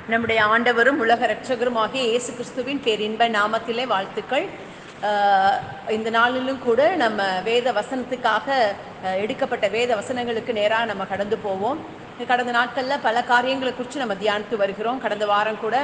நம்முடைய ஆண்டவரும் உலக இரட்சகருமாகிய இயேசு கிறிஸ்துவின் பேரின்ப நாமத்திலே வாழ்த்துக்கள் ஆஹ் இந்த நாளிலும் கூட நம்ம வேத வசனத்துக்காக ஆஹ் எடுக்கப்பட்ட வேத வசனங்களுக்கு நேராக நம்ம கடந்து போவோம் கடந்த நாட்களில் பல காரியங்களை குறித்து நம்ம தியானித்து வருகிறோம் கடந்த வாரம் கூட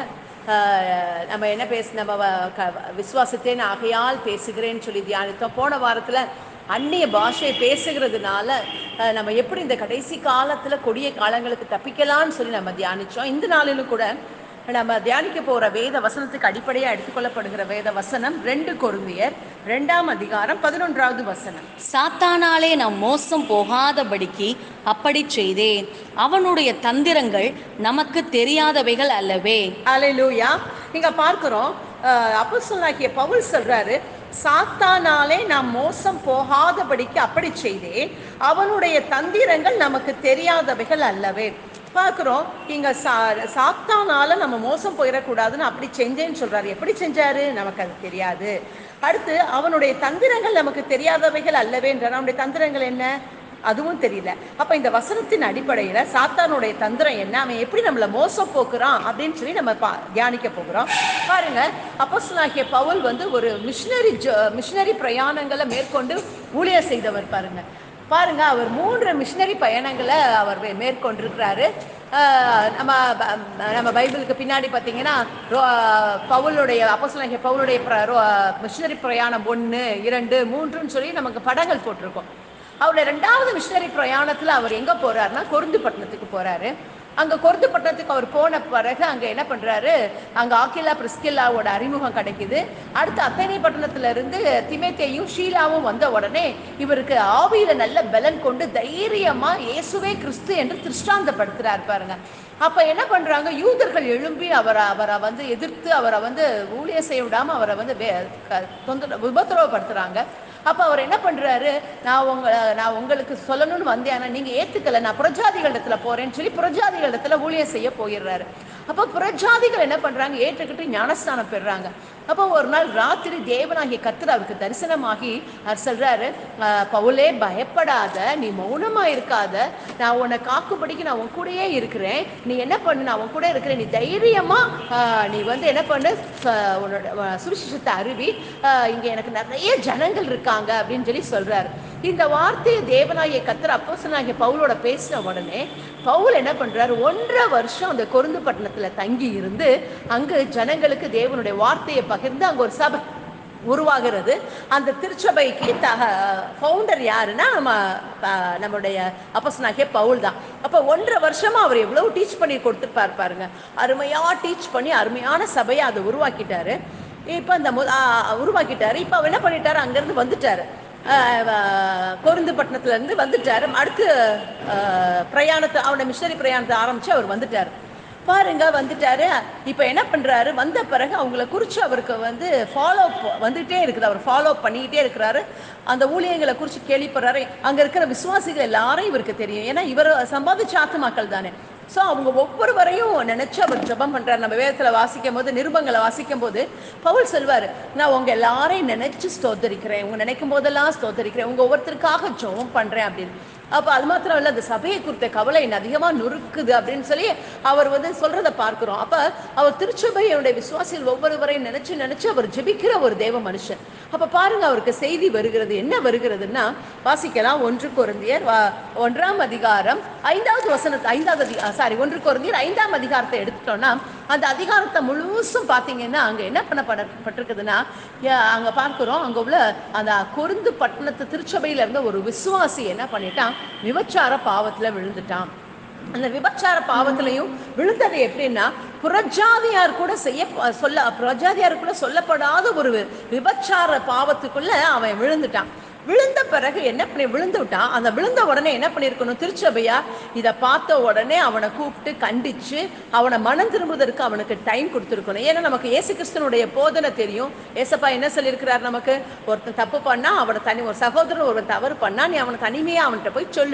ஆஹ் நம்ம என்ன பேச நம்ம வ- க- விசுவாசத்தேன் ஆகையால் பேசுகிறேன்னு சொல்லி தியானித்தோம் போன வாரத்தில் அந்நிய பாஷை பேசுகிறதுனால அஹ், நம்ம எப்படி இந்த கடைசி காலத்தில் கொடிய காலங்களுக்கு தப்பிக்கலாம்னு சொல்லி நம்ம தியானிச்சோம் இந்த நாளிலும் கூட நம்ம தியானிக்க போகிற வேத வசனத்துக்கு அடிப்படையாக எடுத்துக்கொள்ளப்படுகிற வேத வசனம் ரெண்டு கொருந்தியர் ரெண்டாம் அதிகாரம் பதினொன்றாவது வசனம் சாத்தானாலே நாம் மோசம் போகாதபடிக்கு அப்படி செய்தேன் அவனுடைய தந்திரங்கள் நமக்கு தெரியாதவைகள் அல்லவே அலையிலூயா நீங்க பார்க்கிறோம் அப்போஸ்தலனாகிய பவுல் சொல்றாரு சாத்தானாலே நாம் மோசம் போகாதபடிக்கு அப்படி செய்தேன் அவனுடைய தந்திரங்கள் நமக்கு தெரியாதவைகள் அல்லவே பார்க்குறோம் இங்க சா சாத்தானால நம்ம மோசம் போயிடக்கூடாதுன்னு அப்படி செஞ்சேன்னு சொல்றாரு எப்படி செஞ்சாரு நமக்கு அது தெரியாது அடுத்து அவனுடைய தந்திரங்கள் நமக்கு தெரியாதவைகள் அல்லவேன்றார் அவனுடைய தந்திரங்கள் என்ன அதுவும் தெரியல அப்ப இந்த வசனத்தின் அடிப்படையில சாத்தானுடைய தந்திரம் என்ன அவன் எப்படி நம்மள மோசம் போக்குறான் அப்படின்னு சொல்லி நம்ம பா தியானிக்க போகிறோம் பாருங்க அப்போஸ்தலனாகிய பவுல் வந்து ஒரு மிஷினரி மிஷினரி பிரயாணங்களை மேற்கொண்டு ஊழியர் செய்தவர் பாருங்க பாருங்க அவர் மூன்று மிஷினரி பயணங்களை அவர் மே- மேற்கொண்டிருக்கிறாரு ஆஹ் நம்ம ப- நம்ம பைபிளுக்கு பின்னாடி பார்த்தீங்கன்னா ரோ- பவுலுடைய அப்போஸ்தலனாகிய பவுலுடைய பிர- ரோ- மிஷினரி பிரயாணம் ஒன்று இரண்டு மூன்றுன்னு சொல்லி நமக்கு படங்கள் போட்டிருக்கோம் அவருடைய ரெண்டாவது மிஷினரி பிரயாணத்தில் அவர் எங்கே போறாருன்னா கொருந்து பட்டணத்துக்கு போறாரு அங்கே கொருந்து பட்டணத்துக்கு அவர் போன பிறகு அங்கே என்ன பண்ணுறாரு அங்கே ஆக்கிலா பிரிஸ்கில்லாவோட அறிமுகம் கிடைக்குது அடுத்து அத்தனை பட்டணத்துல இருந்து திமேத்தேயும் ஷீலாவும் வந்த உடனே இவருக்கு ஆவியில நல்ல பலன் கொண்டு தைரியமா இயேசுவே கிறிஸ்து என்று திருஷ்டாந்தப்படுத்துறாரு பாருங்க அப்ப என்ன பண்றாங்க யூதர்கள் எழும்பி அவரை அவரை வந்து எதிர்த்து அவரை வந்து ஊழிய செய்ய விடாம அவரை வந்து வே- க- தொந்தர உபத்திரவப்படுத்துறாங்க அப்ப அவர் என்ன பண்றாரு நான் உங்க நான் உங்களுக்கு சொல்லணும்னு வந்தேன் ஆனா நீங்க ஏத்துக்கல நான் புறஜாதிகளிடத்துல போறேன்னு சொல்லி புறஜாதிகளிடத்துல ஊழியம் செய்ய போயிடுறாரு அப்போ புறஜாதிகள் என்ன பண்றாங்க ஏற்றுக்கிட்டு ஞானஸ்தானம் பெறுறாங்க அப்போ ஒரு நாள் ராத்திரி தேவனாகிய கர்த்தர் அவருக்கு தரிசனமாகி அவர் சொல்றாரு "ஆஹ், பவுலே பயப்படாத நீ மௌனமா இருக்காத நான் உன்னை காக்கும்படிக்கு நான் உன் கூடயே இருக்கிறேன் நீ என்ன பண்ணு நான் உன் கூட இருக்கிறேன் நீ தைரியமா ஆஹ், நீ வந்து என்ன பண்ணு ச- உன்னோட அஹ், சுவிசேஷத்தை அருவி ஆஹ், இங்க எனக்கு நிறைய ஜனங்கள் இருக்காங்க அப்படின்னு சொல்லி சொல்றாரு இந்த வார்த்தையை தேவனாகிய கத்தர் அப்போசனாகிய பவுலோட பேசின உடனே பவுல் என்ன பண்றாரு ஒன்றரை வருஷம் அந்த கொருந்து பட்டணத்துல தங்கி இருந்து அங்கு ஜனங்களுக்கு தேவனுடைய வார்த்தையை பகிர்ந்து அங்க ஒரு சபை உருவாகிறது அந்த திருச்சபைக்கு தக ஃபவுண்டர் யாருன்னா நம்ம அஹ், நம்முடைய அப்போஸ்தலனாகிய பவுல் தான் அப்போ ஒன்றரை வருஷமா அவர் எவ்வளவு டீச் பண்ணி கொடுத்துருப்பார் பாருங்க அருமையா டீச் பண்ணி அருமையான சபையை அதை உருவாக்கிட்டாரு இப்போ அந்த மு- ஆ, உருவாக்கிட்டாரு இப்போ அவர் என்ன பண்ணிட்டாரு அங்கேருந்து வந்துட்டாரு ஆஹ் வ- கொருந்து பட்டணத்துல இருந்து வந்துட்டாரு அடுத்து ஆஹ், பிரயாணத்தை அவனோட மிஷனரி பிரயாணத்தை ஆரம்பிச்சு அவர் வந்துட்டாரு பாருங்க வந்துட்டாரு இப்போ என்ன பண்றாரு வந்த பிறகு அவங்கள குறித்து அவருக்கு வந்து ஃபாலோ வந்துட்டே இருக்குது அவர் ஃபாலோ பண்ணிக்கிட்டே இருக்கிறாரு அந்த ஊழியங்களை குறித்து கேள்விப்படுறாரு அங்க இருக்கிற விசுவாசிகள் எல்லாரும் இவருக்கு தெரியும் ஏன்னா இவர் சம்பாதிச்ச ஆத்துமாக்கள் தானே ஸோ அவங்க ஒவ்வொருவரையும் நினைச்சு அவர் ஜெபம் பண்றாரு நம்ம வேதத்துல வாசிக்கும் போது நிருபங்களை வாசிக்கும் போது பவுல் சொல்வாரு நான் உங்க எல்லாரையும் நினைச்சு ஸ்தோத்தரிக்கிறேன் உங்க நினைக்கும் போதெல்லாம் ஸ்தோத்தரிக்கிறேன் உங்க ஒவ்வொருத்தருக்காக ஜெபம் பண்றேன் அப்படின்னு அப்போ அது மாத்திரம் இல்லை அந்த சபையை குறித்த கவலை என்னை அதிகமாக நொறுக்குது அப்படின்னு சொல்லி அவர் வந்து சொல்றதை பார்க்கிறோம் அப்போ அவர் திருச்சபையுடைய விசுவாசிகள் ஒவ்வொருவரையும் நினைச்சு நினைச்சு அவர் ஜெபிக்கிற ஒரு தேவ மனுஷன் அப்போ பாருங்க அவருக்கு செய்தி வருகிறது என்ன வருகிறதுன்னா வாசிக்கலாம் ஒன்று கொருந்தியர் வா- ஒன்றாம் அதிகாரம் ஐந்தாவது வசனத்தை ஐந்தாவது அதிகா சாரி ஒன்று கொருந்தியர் ஐந்தாம் அதிகாரத்தை எடுத்துட்டோம்னா அந்த அதிகாரத்தை முழுசும் பார்த்தீங்கன்னா அங்கே என்ன பண்ணப்பட்டிருக்குதுன்னா யா- அங்க பார்க்கிறோம் அங்க உள்ள அந்த கொருந்து பட்டணத்து திருச்சபையில இருந்த ஒரு விசுவாசி என்ன பண்ணிட்டான் விபச்சார பாவத்துல விழுந்துட்டான் அந்த விபச்சார பாவத்திலையும் விழுந்தது எப்படின்னா புறஜாதியார் கூட செய்ய சொல்ல புறஜாதியார் கூட சொல்லப்படாத ஒரு விபச்சார பாவத்துக்குள்ள அவன் விழுந்துட்டான் விழுந்த பிறகு என்ன பண்ணி விழுந்து விட்டான் அந்த விழுந்த உடனே என்ன பண்ணியிருக்கணும் திருச்சபையா இதை பார்த்த உடனே அவனை கூப்பிட்டு கண்டிச்சு அவனை மனம் திரும்புவதற்கு அவனுக்கு டைம் கொடுத்துருக்கணும் ஏன்னா நமக்கு இயேசு கிறிஸ்தனுடைய போதனை தெரியும் ஏசப்பா என்ன சொல்லியிருக்கிறார் நமக்கு ஒருத்தன் தப்பு பண்ணா அவனை தனி ஒரு சகோதரன் ஒருவன் தவறு பண்ணா நீ அவனை தனிமையா அவன்கிட்ட போய் சொல்லு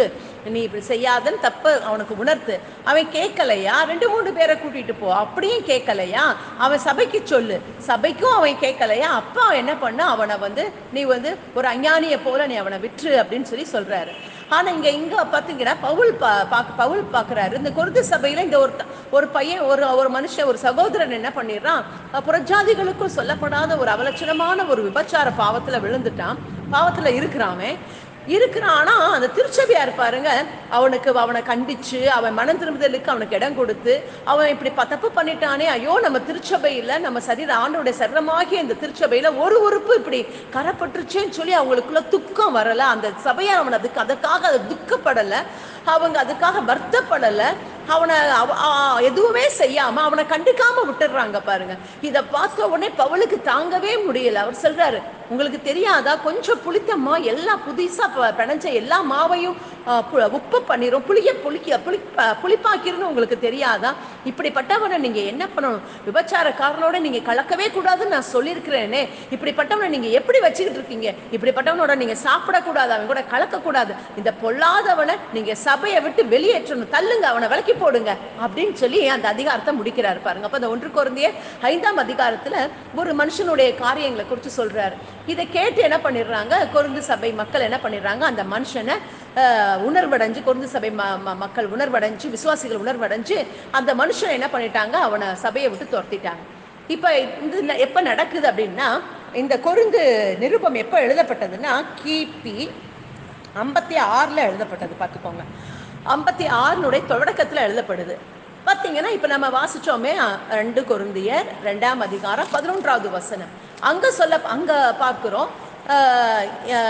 நீ இப்படி செய்யாதன்னு தப்பு அவனுக்கு உணர்த்து அவன் கேட்கலையா ரெண்டு மூணு பேரை கூட்டிட்டு போ அப்படியும் கேட்கலையா அவன் சபைக்கு சொல்லு சபைக்கும் அவன் கேட்கலையா அப்பா அவன் என்ன பண்ண அவனை வந்து நீ வந்து ஒரு அஞ்ஞானியை போல நீ அவனை விட்டுரு அப்படின்னு சொல்லி சொல்றாரு ஆனா இங்க இங்க பாத்தீங்கன்னா பவுல் பா பாக்க- பவுல் பாக்குறாரு இந்த கொருது சபையில இந்த ஒரு த- ஒரு பையன் ஒரு ஒரு மனுஷன் ஒரு சகோதரன் என்ன பண்ணிடுறான் அஹ் புறஜாதிகளுக்கும் சொல்லப்படாத ஒரு அவலட்சணமான ஒரு விபச்சார பாவத்துல விழுந்துட்டான் பாவத்துல இருக்கிறான் அவன் இருக்கிறான் ஆனா அந்த திருச்சபையார் பாருங்க அவனுக்கு அவனை கண்டிச்சு அவன் மனம் திரும்புதலுக்கு அவனுக்கு இடம் கொடுத்து அவன் இப்படி ப- தப்பு பண்ணிட்டானே ஐயோ நம்ம திருச்சபையில நம்ம சரீர ஆண்டோடைய சரீரமாகிய இந்த திருச்சபையில ஒரு உறுப்பு இப்படி கரப்பட்டுருச்சேன்னு சொல்லி அவங்களுக்குள்ள துக்கம் வரல அந்த சபையார் அவன் அதுக்கு அதற்காக அது துக்கப்படல அவங்க அதுக்காக வருத்தப்படல அவனை அவ- ஆ, எதுவுமே செய்யாம அவனை கண்டுக்காம விட்டுடுறாங்க பாருங்க இத பார்த்த உடனே பவுலுக்கு தாங்கவே முடியல அவர் சொல்றாரு உங்களுக்கு தெரியாதா கொஞ்சம் புளித்தம்மா எல்லாம் புதுசா ப- பிணைஞ்ச எல்லா மாவையும் ஆ, பு- உப்பு பண்ணிரும் புளிய புளிக்க புளி ப- புளிப்பாக்கிருன்னு உங்களுக்கு தெரியாதா இப்படிப்பட்டவனை நீங்க என்ன பண்ணணும் விபச்சாரக்காரனோட நீங்க கலக்கவே கூடாதுன்னு நான் சொல்லியிருக்கிறேனே இப்படிப்பட்டவனை நீங்க எப்படி வச்சுக்கிட்டு இருக்கீங்க இப்படிப்பட்டவனோட நீங்க சாப்பிடக்கூடாது அவன் கூட கலக்கக்கூடாது இந்த பொல்லாதவனை நீங்க சபையை விட்டு வெளியேற்றணும் தள்ளுங்க அவனை விலக்கி போடுங்க அப்படின்னு சொல்லி அந்த அதிகாரத்தை முடிக்கிறாரு பாருங்க அப்ப அந்த ஒன்று குறைந்திய ஐந்தாம் அதிகாரத்துல ஒரு மனுஷனுடைய காரியங்களை குறித்து சொல்றாரு இதை கேட்டு என்ன பண்ணிடுறாங்க கொருந்து சபை மக்கள் என்ன பண்ணிடுறாங்க அந்த மனுஷனை ஆஹ், உணர்வடைஞ்சு கொருந்து சபை ம- ம- மக்கள் உணர்வடைஞ்சு விசுவாசிகள் உணர்வடைஞ்சு அந்த மனுஷனை என்ன பண்ணிட்டாங்க அவனை சபையை விட்டு துரத்திட்டாங்க இப்ப இது ந- எப்ப நடக்குது அப்படின்னா இந்த கொருந்து நிருபம் எப்ப எழுதப்பட்டதுன்னா கிபி ஐம்பத்தி ஆறில் எழுதப்பட்டது பார்த்துக்கோங்க ஐம்பத்தி ஆறினுடைய தொடக்கத்தில் எழுதப்படுது பார்த்தீங்கன்னா இப்போ நம்ம வாசிச்சோமே அ- ரெண்டு கொருந்தியர் ரெண்டாம் அதிகாரம் பதினொன்றாவது வசனம் அங்கே சொல்ல அங்கே பார்க்குறோம் ஆஹ்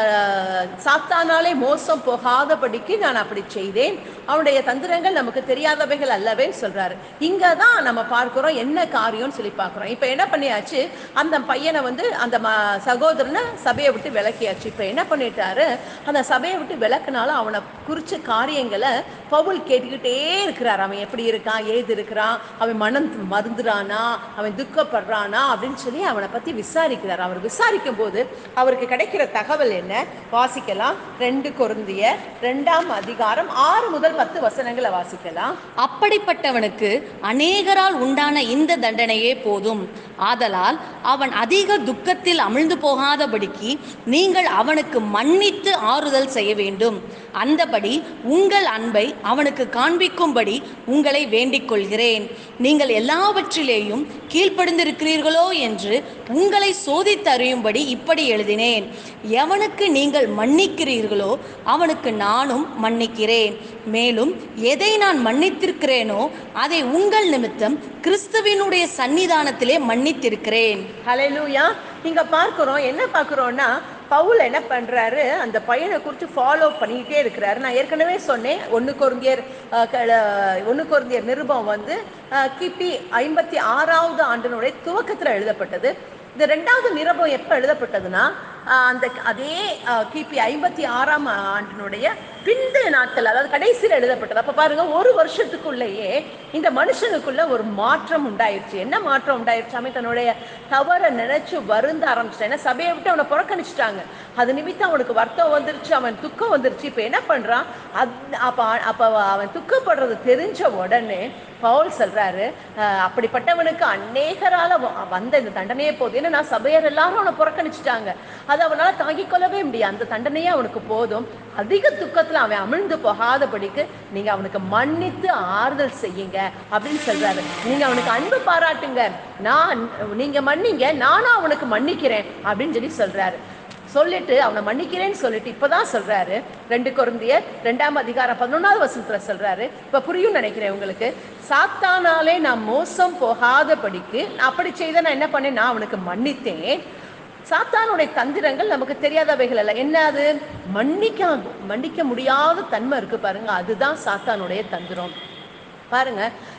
ஆஹ் சாத்தானாலே மோசம் போகாதபடிக்கு நான் அப்படி செய்தேன் அவனுடைய தந்திரங்கள் நமக்கு தெரியாதவைகள் அல்லவே சொல்றாரு இங்க தான் நம்ம பார்க்கிறோம் என்ன காரியம்னு சொல்லி பார்க்கிறோம் இப்போ என்ன பண்ணியாச்சு அந்த பையனை வந்து அந்த ம சகோதரனை சபையை விட்டு விளக்கியாச்சு இப்போ என்ன பண்ணிட்டாரு அந்த சபையை விட்டு விளக்குனாலும் அவனை குறிச்ச காரியங்களை பவுல் கேட்டுக்கிட்டே இருக்கிறார் அவன் எப்படி இருக்கான் ஏது இருக்கிறான் அவன் மனம் மருந்துறானா அவன் துக்கப்படுறானா அப்படின்னு சொல்லி அவனை பத்தி விசாரிக்கிறார் அவர் விசாரிக்கும் போது அவருக்கு கிடைக்கிற தகவல் என்ன வாசிக்கலாம் ரெண்டு கொருந்திய ரெண்டாம் அதிகாரம் ஆறு முதல் பத்து வசனங்களை வாசிக்கலாம் அப்படிப்பட்டவனுக்கு அநேகரால் உண்டான இந்த தண்டனையே போதும் ஆதலால் அவன் அதிக துக்கத்தில் அமிழ்ந்து போகாதபடிக்கு நீங்கள் அவனுக்கு மன்னித்து ஆறுதல் செய்ய வேண்டும் அந்தபடி உங்கள் அன்பை அவனுக்கு காண்பிக்கும்படி உங்களை வேண்டிக் கொள்கிறேன் நீங்கள் எல்லாவற்றிலேயும் கீழ்ப்படிந்திருக்கிறீர்களோ என்று உங்களை சோதித்தறியும்படி இப்படி எழுதினேன் எவனுக்கு நீங்கள் மன்னிக்கிறீர்களோ அவனுக்கு நானும் மன்னிக்கிறேன் மேலும் எதை நான் மன்னித்திருக்கிறேனோ அதை உங்கள் நிமித்தம் கிறிஸ்துவினுடைய சன்னிதானத்திலே மன்னித்திருக்கிறேன் ஹalleluya இங்க பார்க்கிறோம் என்ன பார்க்கிறோம்னா பவுல் என்ன பண்றாரு அந்த பையனை குறித்து ஃபாலோ பண்ணிக்கிட்டே இருக்கிறாரு நான் ஏற்கனவே சொன்னேன் ஒன்று கொருந்தியர் அஹ், க- அஹ், ஒன்று கொருந்தியர் நிருபம் வந்து அஹ், கிபி ஐம்பத்தி ஆறாவது ஆண்டினுடைய துவக்கத்தில் எழுதப்பட்டது இந்த ரெண்டாவது நிருபம் எப்போ எழுதப்பட்டதுன்னா அஹ், அந்த அதே அஹ், கிபி ஐம்பத்தி ஆறாம் ஆண்டினுடைய பிந்தைய நாட்கள் அதாவது கடைசியில் எழுதப்பட்டது அப்போ பாருங்க ஒரு வருஷத்துக்குள்ளேயே இந்த மனுஷனுக்குள்ள ஒரு மாற்றம் உண்டாயிருச்சு என்ன மாற்றம் உண்டாயிருச்சு அவன் தன்னுடைய தவறை நினைச்சு வருந்த ஆரம்பிச்சிட்டான் ஏன்னா சபையை விட்டு அவனை புறக்கணிச்சிட்டாங்க அது நிமித்தம் அவனுக்கு வருத்தம் வந்துருச்சு அவன் துக்கம் வந்துருச்சு இப்போ என்ன பண்றான் அத் அப்போ அப்போ அவன் துக்கப்படுறது தெரிஞ்ச உடனே பவுல் சொல்றாரு அஹ், அப்படிப்பட்டவனுக்கு அநேகரால வ- வந்த இந்த தண்டனையே போதும் ஏன்னா நான் சபையர் எல்லாரும் அவனை புறக்கணிச்சிட்டாங்க அது அவனால தாங்கிக் கொள்ளவே முடியாது அந்த தண்டனையே அவனுக்கு போதும் அதிக துக்கத்துல அவன் அமிழ்ந்து போகாதபடிக்கு நீங்க அவனுக்கு மன்னித்து ஆறுதல் செய்யுங்க அப்படின்னு சொல்றாரு நீங்க அவனுக்கு அன்பு பாராட்டுங்க நான் நீங்க மன்னிங்க நானும் அவனுக்கு மன்னிக்கிறேன் அப்படின்னு சொல்லி சொல்றாரு சொல்லிட்டு அவனை மன்னிக்கிறேன்னு சொல்லிட்டு இப்பதான் சொல்றாரு ரெண்டு கொருந்தியர் ரெண்டாம் அதிகாரம் பதினொன்றாவது வசனத்துல சொல்றாரு இப்ப புரியும் நினைக்கிறேன் உங்களுக்கு சாத்தானாலே நான் மோசம் போகாதபடிக்கு நான் அப்படி செய்த நான் என்ன பண்ணேன் நான் அவனுக்கு மன்னித்தேன் சாத்தானுடைய தந்திரங்கள் நமக்கு தெரியாதவைகள் அல்ல என்ன அது மன்னிக்க மன்னிக்க முடியாத தன்மை இருக்கு பாருங்க அதுதான் சாத்தானுடைய தந்திரம் பாருங்க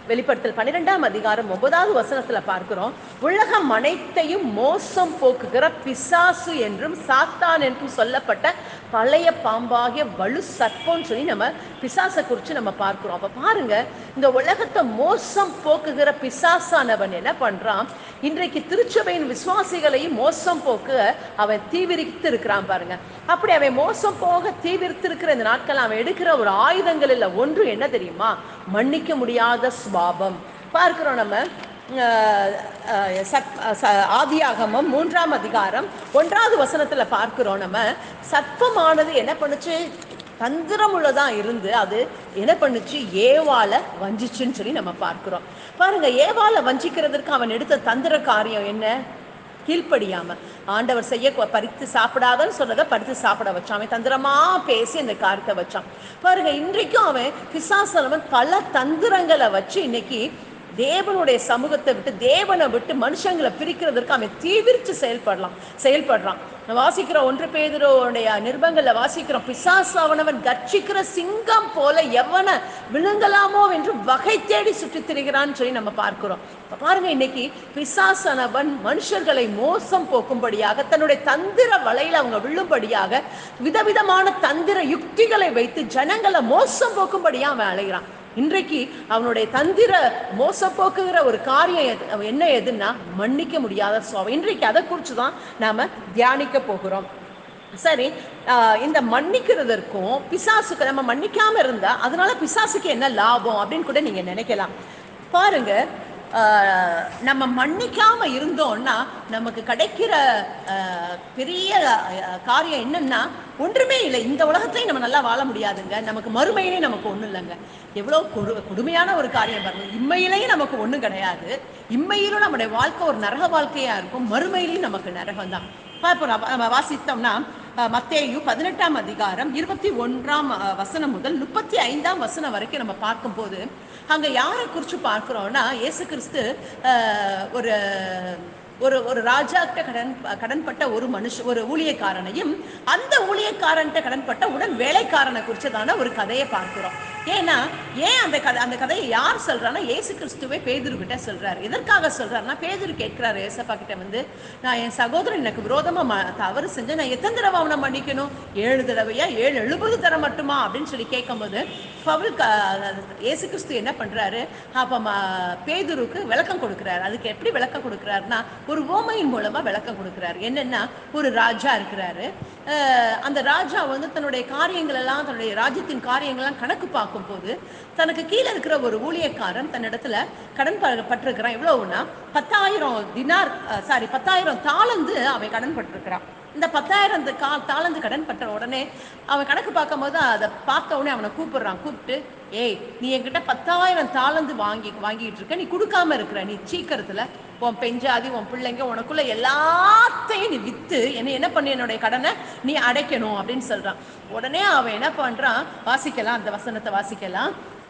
வெளிப்படுத்தல் பன்னிரெண்டாம் அதிகாரம் ஒன்பதாவது வசனத்துல பார்க்கிறோம் உலகம் அனைத்தையும் மோசம் போக்குகிற பிசாசு என்றும் சாத்தான் என்றும் சொல்லப்பட்ட பழைய பாம்பாகிய வலு சர்ப்பம்னு சொல்லி நம்ம பிசாசை குறித்து நம்ம பார்க்கிறோம் அப்ப பாருங்க இந்த உலகத்தை மோசம் போக்குகிற பிசாசானவன் என்ன பண்றான் இன்றைக்கு திருச்சபையின் விசுவாசிகளையும் மோசம் போக்க அவன் தீவிரித்து இருக்கிறான் பாருங்க அப்படி அவன் மோசம் போக தீவிரித்து இருக்கிற இந்த நாட்கள் அவன் எடுக்கிற ஒரு ஆயுதங்களில் ஒன்று என்ன தெரியுமா மன்னிக்க முடியாத சுபாவம் பார்க்கிறோம் நம்ம அஹ், அஹ், சத்- அஹ், ச- ஆதியாகமம் மூன்றாம் அதிகாரம் ஒன்றாவது வசனத்துல பார்க்கிறோம் நம்ம சர்ப்பமானது என்ன பண்ணுச்சு தந்திரமுள்ளதா இருந்து அது என்ன பண்ணுச்சு ஏவால வஞ்சிச்சுன்னு சொல்லி நம்ம பார்க்கிறோம் பாருங்க ஏவால வஞ்சிக்கிறதுக்கு அவன் எடுத்த தந்திர காரியம் என்ன கீழ்ப்படியாம ஆண்டவர் செய்ய கொ- பறித்து சாப்பிடாதன்னு சொன்னதை பறித்து சாப்பிட வச்சான் அவன் தந்திரமா பேசி அந்த காரியத்தை வச்சான் பாருங்க இன்றைக்கும் அவன் பிசாசனவன் பல தந்திரங்களை வச்சு இன்னைக்கு தேவனுடைய சமூகத்தை விட்டு தேவனை விட்டு மனுஷங்களை பிரிக்கிறதற்கு அவன் தீவிரிச்சு செயல்படலாம் செயல்படுறான் நான் வாசிக்கிற ஒன்று பேதருடைய நிருபங்கள்ல வாசிக்கிறோம் பிசாசு அவனவன் கர்ச்சிக்கிற சிங்கம் போல எவனை விழுங்கலாமோ என்று வகை தேடி சுற்றித் திரிகிறான்னு சொல்லி நம்ம பார்க்கிறோம் இப்ப பாருங்க இன்னைக்கு பிசாசனவன் மனுஷர்களை மோசம் போக்கும்படியாக தன்னுடைய தந்திர வலையில அவங்க விழும்படியாக விதவிதமான தந்திர யுக்திகளை வைத்து ஜனங்களை மோசம் போக்கும்படியா அவன் அலைகிறான் இன்றைக்கு அவனுடைய தந்திர மோச போக்குகிற ஒரு காரியம் எது அவன் என்ன எதுன்னா மன்னிக்க முடியாத சுவாபம் இன்றைக்கு அதை குறித்து தான் நாம தியானிக்க போகிறோம் சரி ஆஹ் இந்த மன்னிக்கிறதற்கும் பிசாசுக்கு நம்ம மன்னிக்காம இருந்தா அதனால பிசாசுக்கு என்ன லாபம் அப்படின்னு கூட நீங்க நினைக்கலாம் பாருங்க ஆஹ் நம்ம மன்னிக்காம இருந்தோம்னா நமக்கு கிடைக்கிற ஆஹ் பெரிய ஆஹ் காரியம் என்னன்னா ஒன்றுமே இல்லை இந்த உலகத்திலையும் நம்ம நல்லா வாழ முடியாதுங்க நமக்கு மறுமையிலையும் நமக்கு ஒண்ணும் இல்லைங்க எவ்வளோ கொடு கொடுமையான ஒரு காரியம் பாருங்க இம்மையிலையும் நமக்கு ஒண்ணும் கிடையாது இம்மையிலும் நம்முடைய வாழ்க்கை ஒரு நரக வாழ்க்கையா இருக்கும் மறுமையிலையும் நமக்கு நரகம் தான் இப்போ நம்ம வாசித்தோம்னா அஹ், மத்தேயு பதினெட்டாம் அதிகாரம் இருபத்தி ஒன்றாம் அஹ், வசனம் முதல் முப்பத்தி ஐந்தாம் வசனம் வரைக்கும் நம்ம பார்க்கும்போது அங்க யாரை குறித்து பார்க்கிறோம்னா இயேசு கிறிஸ்து அஹ், ஒரு ஒரு ஒரு ராஜாக்கிட்ட கடன் கடன்பட்ட ஒரு மனுஷ ஒரு ஊழியக்காரனையும் அந்த ஊழியக்காரன்ட்ட கடன்பட்ட உடன் வேலைக்காரனை குறிச்சதான ஒரு கதையை பார்க்கிறோம் ஏன்னா ஏன் அந்த கதை அந்த கதையை யார் சொல்றான்னா இயேசு கிறிஸ்துவே பேதுரு கிட்ட சொல்றாரு எதற்காக சொல்றாருன்னா பேதுரு கேட்கிறாரு ஏசப்பா கிட்ட வந்து நான் என் சகோதரன் எனக்கு விரோதமா ம- தவறு செஞ்சு நான் எத்தனை தடவை அவனை மன்னிக்கணும் ஏழு தடவையா ஏழு எழுபது தர மட்டுமா அப்படின்னு சொல்லி கேட்கும்போது பவுல் க- இயேசு கிறிஸ்து என்ன பண்றாரு அப்ப ம- பேதுருக்கு விளக்கம் கொடுக்கிறாரு அதுக்கு எப்படி விளக்கம் கொடுக்கிறாருன்னா ஒரு ஓமையின் மூலமா விளக்கம் கொடுக்கிறாரு என்னன்னா ஒரு ராஜா இருக்கிறாரு அஹ் அந்த ராஜா வந்து தன்னுடைய காரியங்கள் எல்லாம் தன்னுடைய ராஜ்யத்தின் காரியங்கள் எல்லாம் கணக்கு பார்க்கும்போது தனக்கு கீழே இருக்கிற ஒரு ஊழியக்காரன் தன்னிடத்துல கடன் ப- பட்டிருக்கிறான் எவ்வளவுன்னா பத்தாயிரம் தினார் சாரி பத்தாயிரம் தாளந்து அவன் கடன் பட்டிருக்கிறான் இந்த பத்தாயிரம் இந்த கா தாளந்து கடன் பட்ட உடனே அவன் கணக்கு பார்க்கும்போது அதை பார்த்த உடனே அவனை கூப்பிடுறான் கூப்பிட்டு ஏய் நீ என்கிட்ட பத்தாயிரம் தாளந்து வாங்கி வாங்கிட்டு இருக்க நீ கொடுக்காம இருக்கிற நீ சீக்கிரத்துல உன் பெஞ்சாதி உன் பிள்ளைங்க உனக்குள்ள எல்லாத்தையும் நீ வித்து என்ன என்ன பண்ணி என்னுடைய கடனை நீ அடைக்கணும் அப்படின்னு சொல்றான் உடனே அவன் என்ன பண்றான் வாசிக்கலாம் அந்த வசனத்தை வாசிக்கலாம்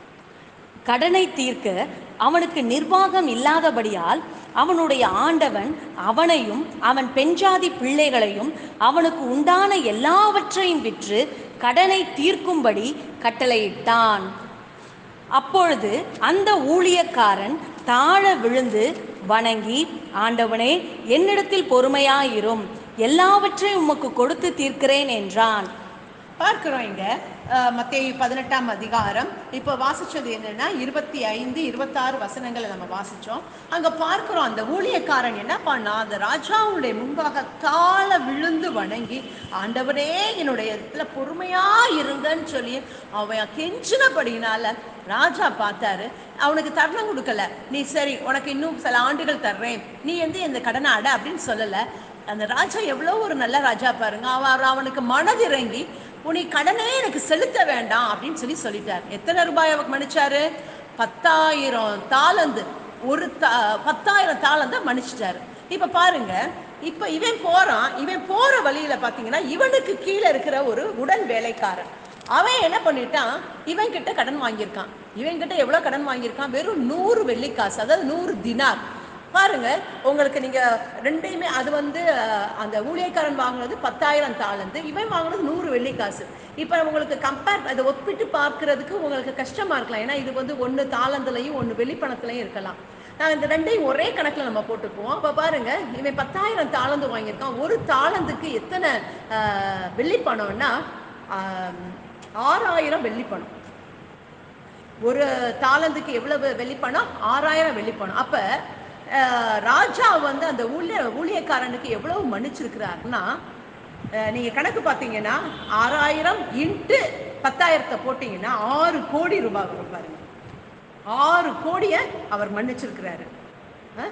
கடனை தீர்க்க அவனுக்கு நிர்வாகம் இல்லாதபடியால் அவனுடைய ஆண்டவன் அவனையும் அவன் பெண்ஜாதி பிள்ளைகளையும் அவனுக்கு உண்டான எல்லாவற்றையும் விற்று கடனை தீர்க்கும்படி கட்டளையிட்டான் அப்பொழுது அந்த ஊழியக்காரன் தாழ விழுந்து வணங்கி ஆண்டவனே என்னிடத்தில் பொறுமையாயிரும் எல்லாவற்றையும் உமக்கு கொடுத்து தீர்க்கிறேன் என்றான் பார்க்கிறோம் இங்க அஹ், மத்தேயு பதினெட்டாம் அதிகாரம் இப்போ வாசிச்சது என்னன்னா இருபத்தி ஐந்து இருபத்தாறு வசனங்களை நம்ம வாசிச்சோம் அங்க பார்க்கிறோம் அந்த ஊழியக்காரன் என்ன பண்ணா அந்த ராஜாவுடைய முன்பாக தாழ விழுந்து வணங்கி ஆண்டவரே என்னுடைய இடத்துல பொறுமையா இருங்கன்னு சொல்லி அவன் கெஞ்சினபடினால ராஜா பார்த்தாரு அவனுக்கு தருணம் கொடுக்கல நீ சரி உனக்கு இன்னும் சில ஆண்டுகள் தர்றேன் நீ வந்து இந்த கடனை அட அப்படின்னு சொல்லல அந்த ராஜா எவ்வளோ ஒரு நல்ல ராஜா பாருங்க அவர் அவனுக்கு மனதிறங்கி உனி கடனே எனக்கு செலுத்த வேண்டாம் அப்படின்னு சொல்லி சொல்லிட்டார் எத்தனை ரூபாய் அவருக்கு மன்னிச்சாரு பத்தாயிரம் தாளந்து ஒரு தா பத்தாயிரம் தாளந்தை மன்னிச்சிட்டாரு இப்ப பாருங்க இப்ப இவன் போறான் இவன் போற வழியில பாத்தீங்கன்னா இவனுக்கு கீழே இருக்கிற ஒரு உடன் வேலைக்காரன் அவன் என்ன பண்ணிட்டான் இவன் கிட்ட கடன் வாங்கியிருக்கான் இவன் கிட்ட எவ்வளவு கடன் வாங்கியிருக்கான் வெறும் நூறு வெள்ளிக்காசு அதாவது நூறு தினார் பாருங்க உங்களுக்கு நீங்க ரெண்டையுமே அது வந்து அஹ், அந்த ஊழியக்காரன் வாங்குனது பத்தாயிரம் தாளந்து இவன் வாங்குனது நூறு வெள்ளி காசு இப்போ உங்களுக்கு கம்பேர் அதை ஒப்பிட்டு பார்க்கறதுக்கு உங்களுக்கு கஷ்டமா இருக்கலாம் ஏன்னா இது வந்து ஒன்று தாளந்துலையும் ஒன்று வெள்ளிப்பணத்துலையும் இருக்கலாம் நான் இந்த ரெண்டையும் ஒரே கணக்கில் நம்ம போட்டுக்குவோம் அப்போ பாருங்க இவன் பத்தாயிரம் தாளந்து வாங்கியிருக்கான் ஒரு தாளந்துக்கு எத்தனை அஹ், வெள்ளிப்பணம்னா ஆம், ஆறாயிரம் வெள்ளிப்பணம் ஒரு தாளந்துக்கு எவ்வளவு வெள்ளிப்பணம் ஆறாயிரம் வெள்ளிப்பணம் அப்ப அஹ், ராஜா வந்து அந்த ஊழிய ஊழியக்காரனுக்கு எவ்வளவு மன்னிச்சிருக்கிறாருன்னா அஹ், நீங்க கணக்கு பார்த்தீங்கன்னா ஆறாயிரம் இன்ட்டு பத்தாயிரத்தை போட்டீங்கன்னா ஆறு கோடி ரூபாய் வரும் பாருங்க ஆறு கோடியை அவர் மன்னிச்சிருக்கிறாரு அஹ்?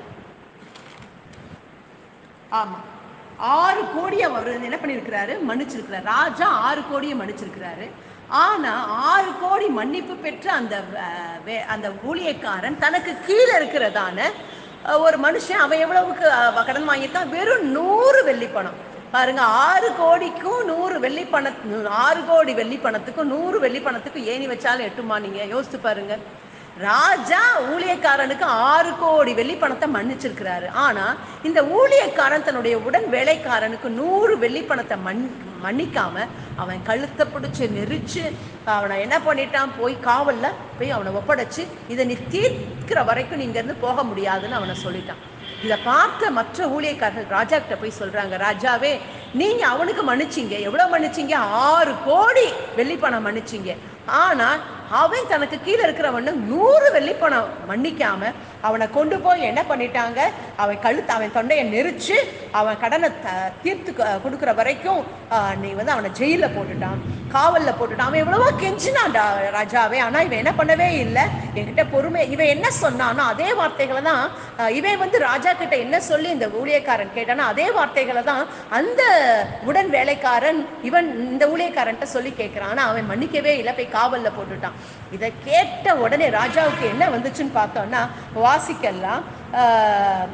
ஆமா ஆறு கோடி அவர் என்ன பண்ணியிருக்கிறாரு மன்னிச்சிருக்கிறாரு ராஜா ஆறு கோடியை மன்னிச்சிருக்கிறாரு ஆனா ஆறு கோடி மன்னிப்பு பெற்ற அந்த அஹ், வே- அந்த ஊழியக்காரன் தனக்கு கீழே இருக்கிறதான அஹ், ஒரு மனுஷன் அவன் எவ்வளவுக்கு அஹ், கடன் வாங்கியிருக்கான் வெறும் நூறு வெள்ளி பணம் பாருங்க ஆறு கோடிக்கும் நூறு வெள்ளி பண ஆறு கோடி வெள்ளி பணத்துக்கும் நூறு வெள்ளி பணத்துக்கும் ஏணி வச்சாலும் எட்டுமா நீங்க யோசித்து பாருங்க ராஜா ஊழியக்காரனுக்கு ஆறு கோடி வெள்ளி பணத்தை மன்னிச்சிருக்கிறாரு ஆனா இந்த ஊழியக்காரன் தன்னுடைய உடன் வேலைக்காரனுக்கு நூறு வெள்ளி பணத்தை மன் மன்னிக்காம அவன் கழுத்தை பிடிச்சு நெரிச்சு அவனை என்ன பண்ணிட்டான் போய் காவல்ல போய் அவனை ஒப்படைச்சு இதை நீ தீர்க்கிற வரைக்கும் நீங்க இருந்து போக முடியாதுன்னு அவனை சொல்லிட்டான் இதை பார்த்த மற்ற ஊழியக்காரர்கள் ராஜா கிட்ட போய் சொல்றாங்க ராஜாவே நீங்க அவனுக்கு மன்னிச்சீங்க எவ்வளவு மன்னிச்சீங்க ஆறு கோடி வெள்ளி பணம் மன்னிச்சீங்க ஆனா அவன் தனக்கு கீழே இருக்கிறவனு நூறு வெள்ளி பணம் மன்னிக்காம அவனை கொண்டு போய் என்ன பண்ணிட்டாங்க அவன் கழுத்து அவன் தொண்டையை நெரிச்சு அவன் கடனை த- தீர்த்து க- கொடுக்கிற வரைக்கும் ஆஹ், நீ வந்து அவனை ஜெயில போட்டுட்டான் காவல்ல போட்டுட்டான் அவன் எவ்வளவோ கெஞ்சினான்டா ராஜாவே ஆனா இவன் என்ன பண்ணவே இல்லை என்கிட்ட பொறுமை இவன் என்ன சொன்னானோ அதே வார்த்தைகளை தான் ஆஹ், இவன் வந்து ராஜா கிட்ட என்ன சொல்லி இந்த ஊழியக்காரன் கேட்டானோ அதே வார்த்தைகளை தான் அந்த உடன் வேலைக்காரன் இவன் இந்த ஊழியக்காரன்ட்ட சொல்லி கேட்கிறான் ஆனா அவன் மன்னிக்கவே இல்லை போய் காவல்ல போட்டுட்டான் இதை கேட்ட உடனே ராஜாவுக்கு என்ன வந்துச்சுன்னு பார்த்தோம்னா வாசிக்கலாம் ஆஹ்,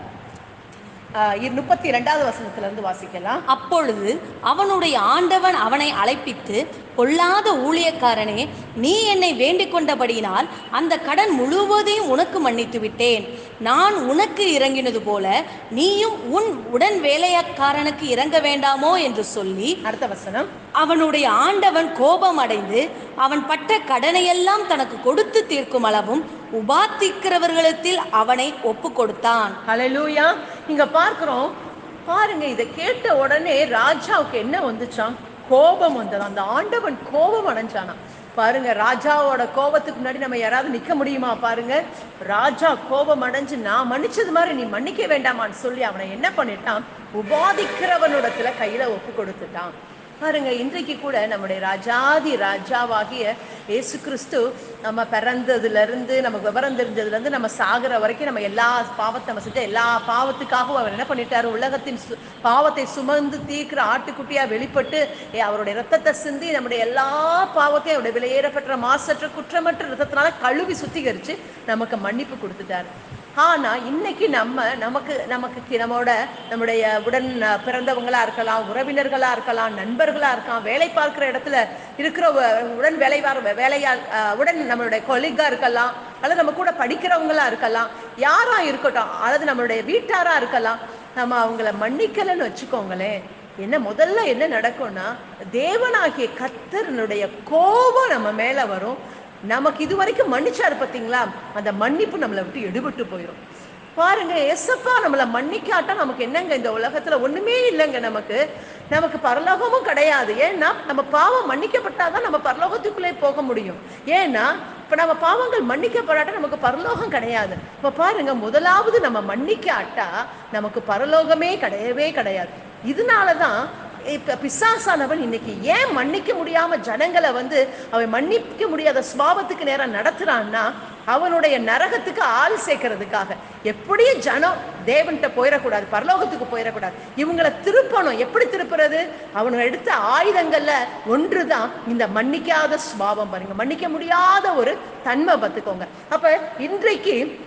ஆஹ், இரு- முப்பத்தி ரெண்டாவது வசனத்துல இருந்து வாசிக்கலாம் அப்பொழுது அவனுடைய ஆண்டவன் அவனை அழைப்பித்து பொல்லாத ஊழியக்காரனே நீ என்னை வேண்டிக் கொண்டபடியினால் அந்த கடன் முழுவதையும் உனக்கு மன்னித்து விட்டேன் நான் உனக்கு இறங்கினது போல நீயும் உன் உடன் வேலையக்காரனுக்கு இறங்க வேண்டாமோ என்று சொல்லி அடுத்த வசனம் அவனுடைய ஆண்டவன் கோபம் அடைந்து அவன் பட்ட கடனையெல்லாம் தனக்கு கொடுத்து தீர்க்கும் அளவும் உபாத்திக்கிறவர்களிடத்தில் அவனை ஒப்பு கொடுத்தான் ஹalleluya இங்க பார்க்கிறோம் பாருங்க இதை கேட்ட உடனே ராஜாவுக்கு என்ன வந்துச்சாம் கோபம் வந்தது அந்த ஆண்டவன் கோபம் அடைஞ்சானா பாருங்க ராஜாவோட கோபத்துக்கு முன்னாடி நம்ம யாராவது நிக்க முடியுமா பாருங்க ராஜா கோபம் அடைஞ்சு நான் மன்னிச்சது மாதிரி நீ மன்னிக்க வேண்டாமான்னு சொல்லி அவனை என்ன பண்ணிட்டான் உபாதிக்கிறவனிடத்துல கையில ஒப்பு கொடுத்துட்டான் பாருங்க இன்றைக்கு கூட நம்முடைய ராஜாதி ராஜாவாகிய இயேசு கிறிஸ்து நம்ம பிறந்ததுல இருந்து நம்ம விவரம் தெரிஞ்சதுல இருந்து நம்ம சாகுற வரைக்கும் நம்ம எல்லா பாவத்தை நம்ம செஞ்ச எல்லா பாவத்துக்காகவும் அவர் என்ன பண்ணிட்டாரு உலகத்தின் சு- பாவத்தை சுமந்து தீர்க்கிற ஆட்டுக்குட்டியா வெளிப்பட்டு ஏ, அவருடைய ரத்தத்தை சிந்தி நம்முடைய எல்லா பாவத்தையும் அவருடைய விலையேறப்பட்ட மாசற்ற குற்றமற்ற ரத்தத்தினால கழுவி சுத்திகரிச்சு நமக்கு மன்னிப்பு கொடுத்துட்டாரு ஆனா இன்னைக்கு நம்ம நமக்கு நமக்கு கி- நம்மோட நம்முடைய உடன் அஹ், பிறந்தவங்களா இருக்கலாம் உறவினர்களா இருக்கலாம் நண்பர்களா இருக்கலாம் வேலை பார்க்கிற இடத்துல இருக்கிற உ- உடன் வேலைவார் வேலையா அஹ், உடன் நம்மளுடைய கொலிகா இருக்கலாம் அல்லது நம்ம கூட படிக்கிறவங்களா இருக்கலாம் யாரா இருக்கட்டும் அல்லது நம்மளுடைய வீட்டாரா இருக்கலாம் நம்ம அவங்கள மன்னிக்கலைன்னு வச்சுக்கோங்களேன் என்ன முதல்ல என்ன நடக்கும்னா தேவனாகிய கர்த்தரனுடைய கோபம் நம்ம மேல வரும் நமக்கு இது வரைக்கும் மன்னிச்சாரு பார்த்தீங்களா அந்த மன்னிப்பு நம்மளை விட்டு எடுபட்டு போயிடும் பாருங்க எசப்பா நம்மளை மன்னிக்காட்டா நமக்கு என்னங்க இந்த உலகத்துல ஒண்ணுமே இல்லைங்க நமக்கு நமக்கு பரலோகமும் கிடையாது ஏன்னா நம்ம பாவம் மன்னிக்கப்பட்டாதான் நம்ம பரலோகத்துக்குள்ளே போக முடியும் ஏன்னா இப்ப நம்ம பாவங்கள் மன்னிக்கப்படாட்டா நமக்கு பரலோகம் கிடையாது இப்ப பாருங்க முதலாவது நம்ம மன்னிக்காட்டா நமக்கு பரலோகமே கிடையவே கிடையாது இதனாலதான் இப்ப பிசாசானவன் இன்னைக்கு ஏன் மன்னிக்க முடியாம ஜனங்களை வந்து அவன் மன்னிக்க முடியாத சுபாவத்துக்கு நேரம் நடத்துறான்னா அவனுடைய நரகத்துக்கு ஆள் சேர்க்கறதுக்காக எப்படியும் ஜனம் தேவன்கிட்ட போயிடக்கூடாது பரலோகத்துக்கு போயிடக்கூடாது இவங்களை திருப்பணும் எப்படி திருப்புறது அவனுங்க எடுத்த ஆயுதங்கள்ல ஒன்றுதான் இந்த மன்னிக்காத சுபாவம் பாருங்க மன்னிக்க முடியாத ஒரு தன்மை பார்த்துக்கோங்க அப்ப இன்றைக்கு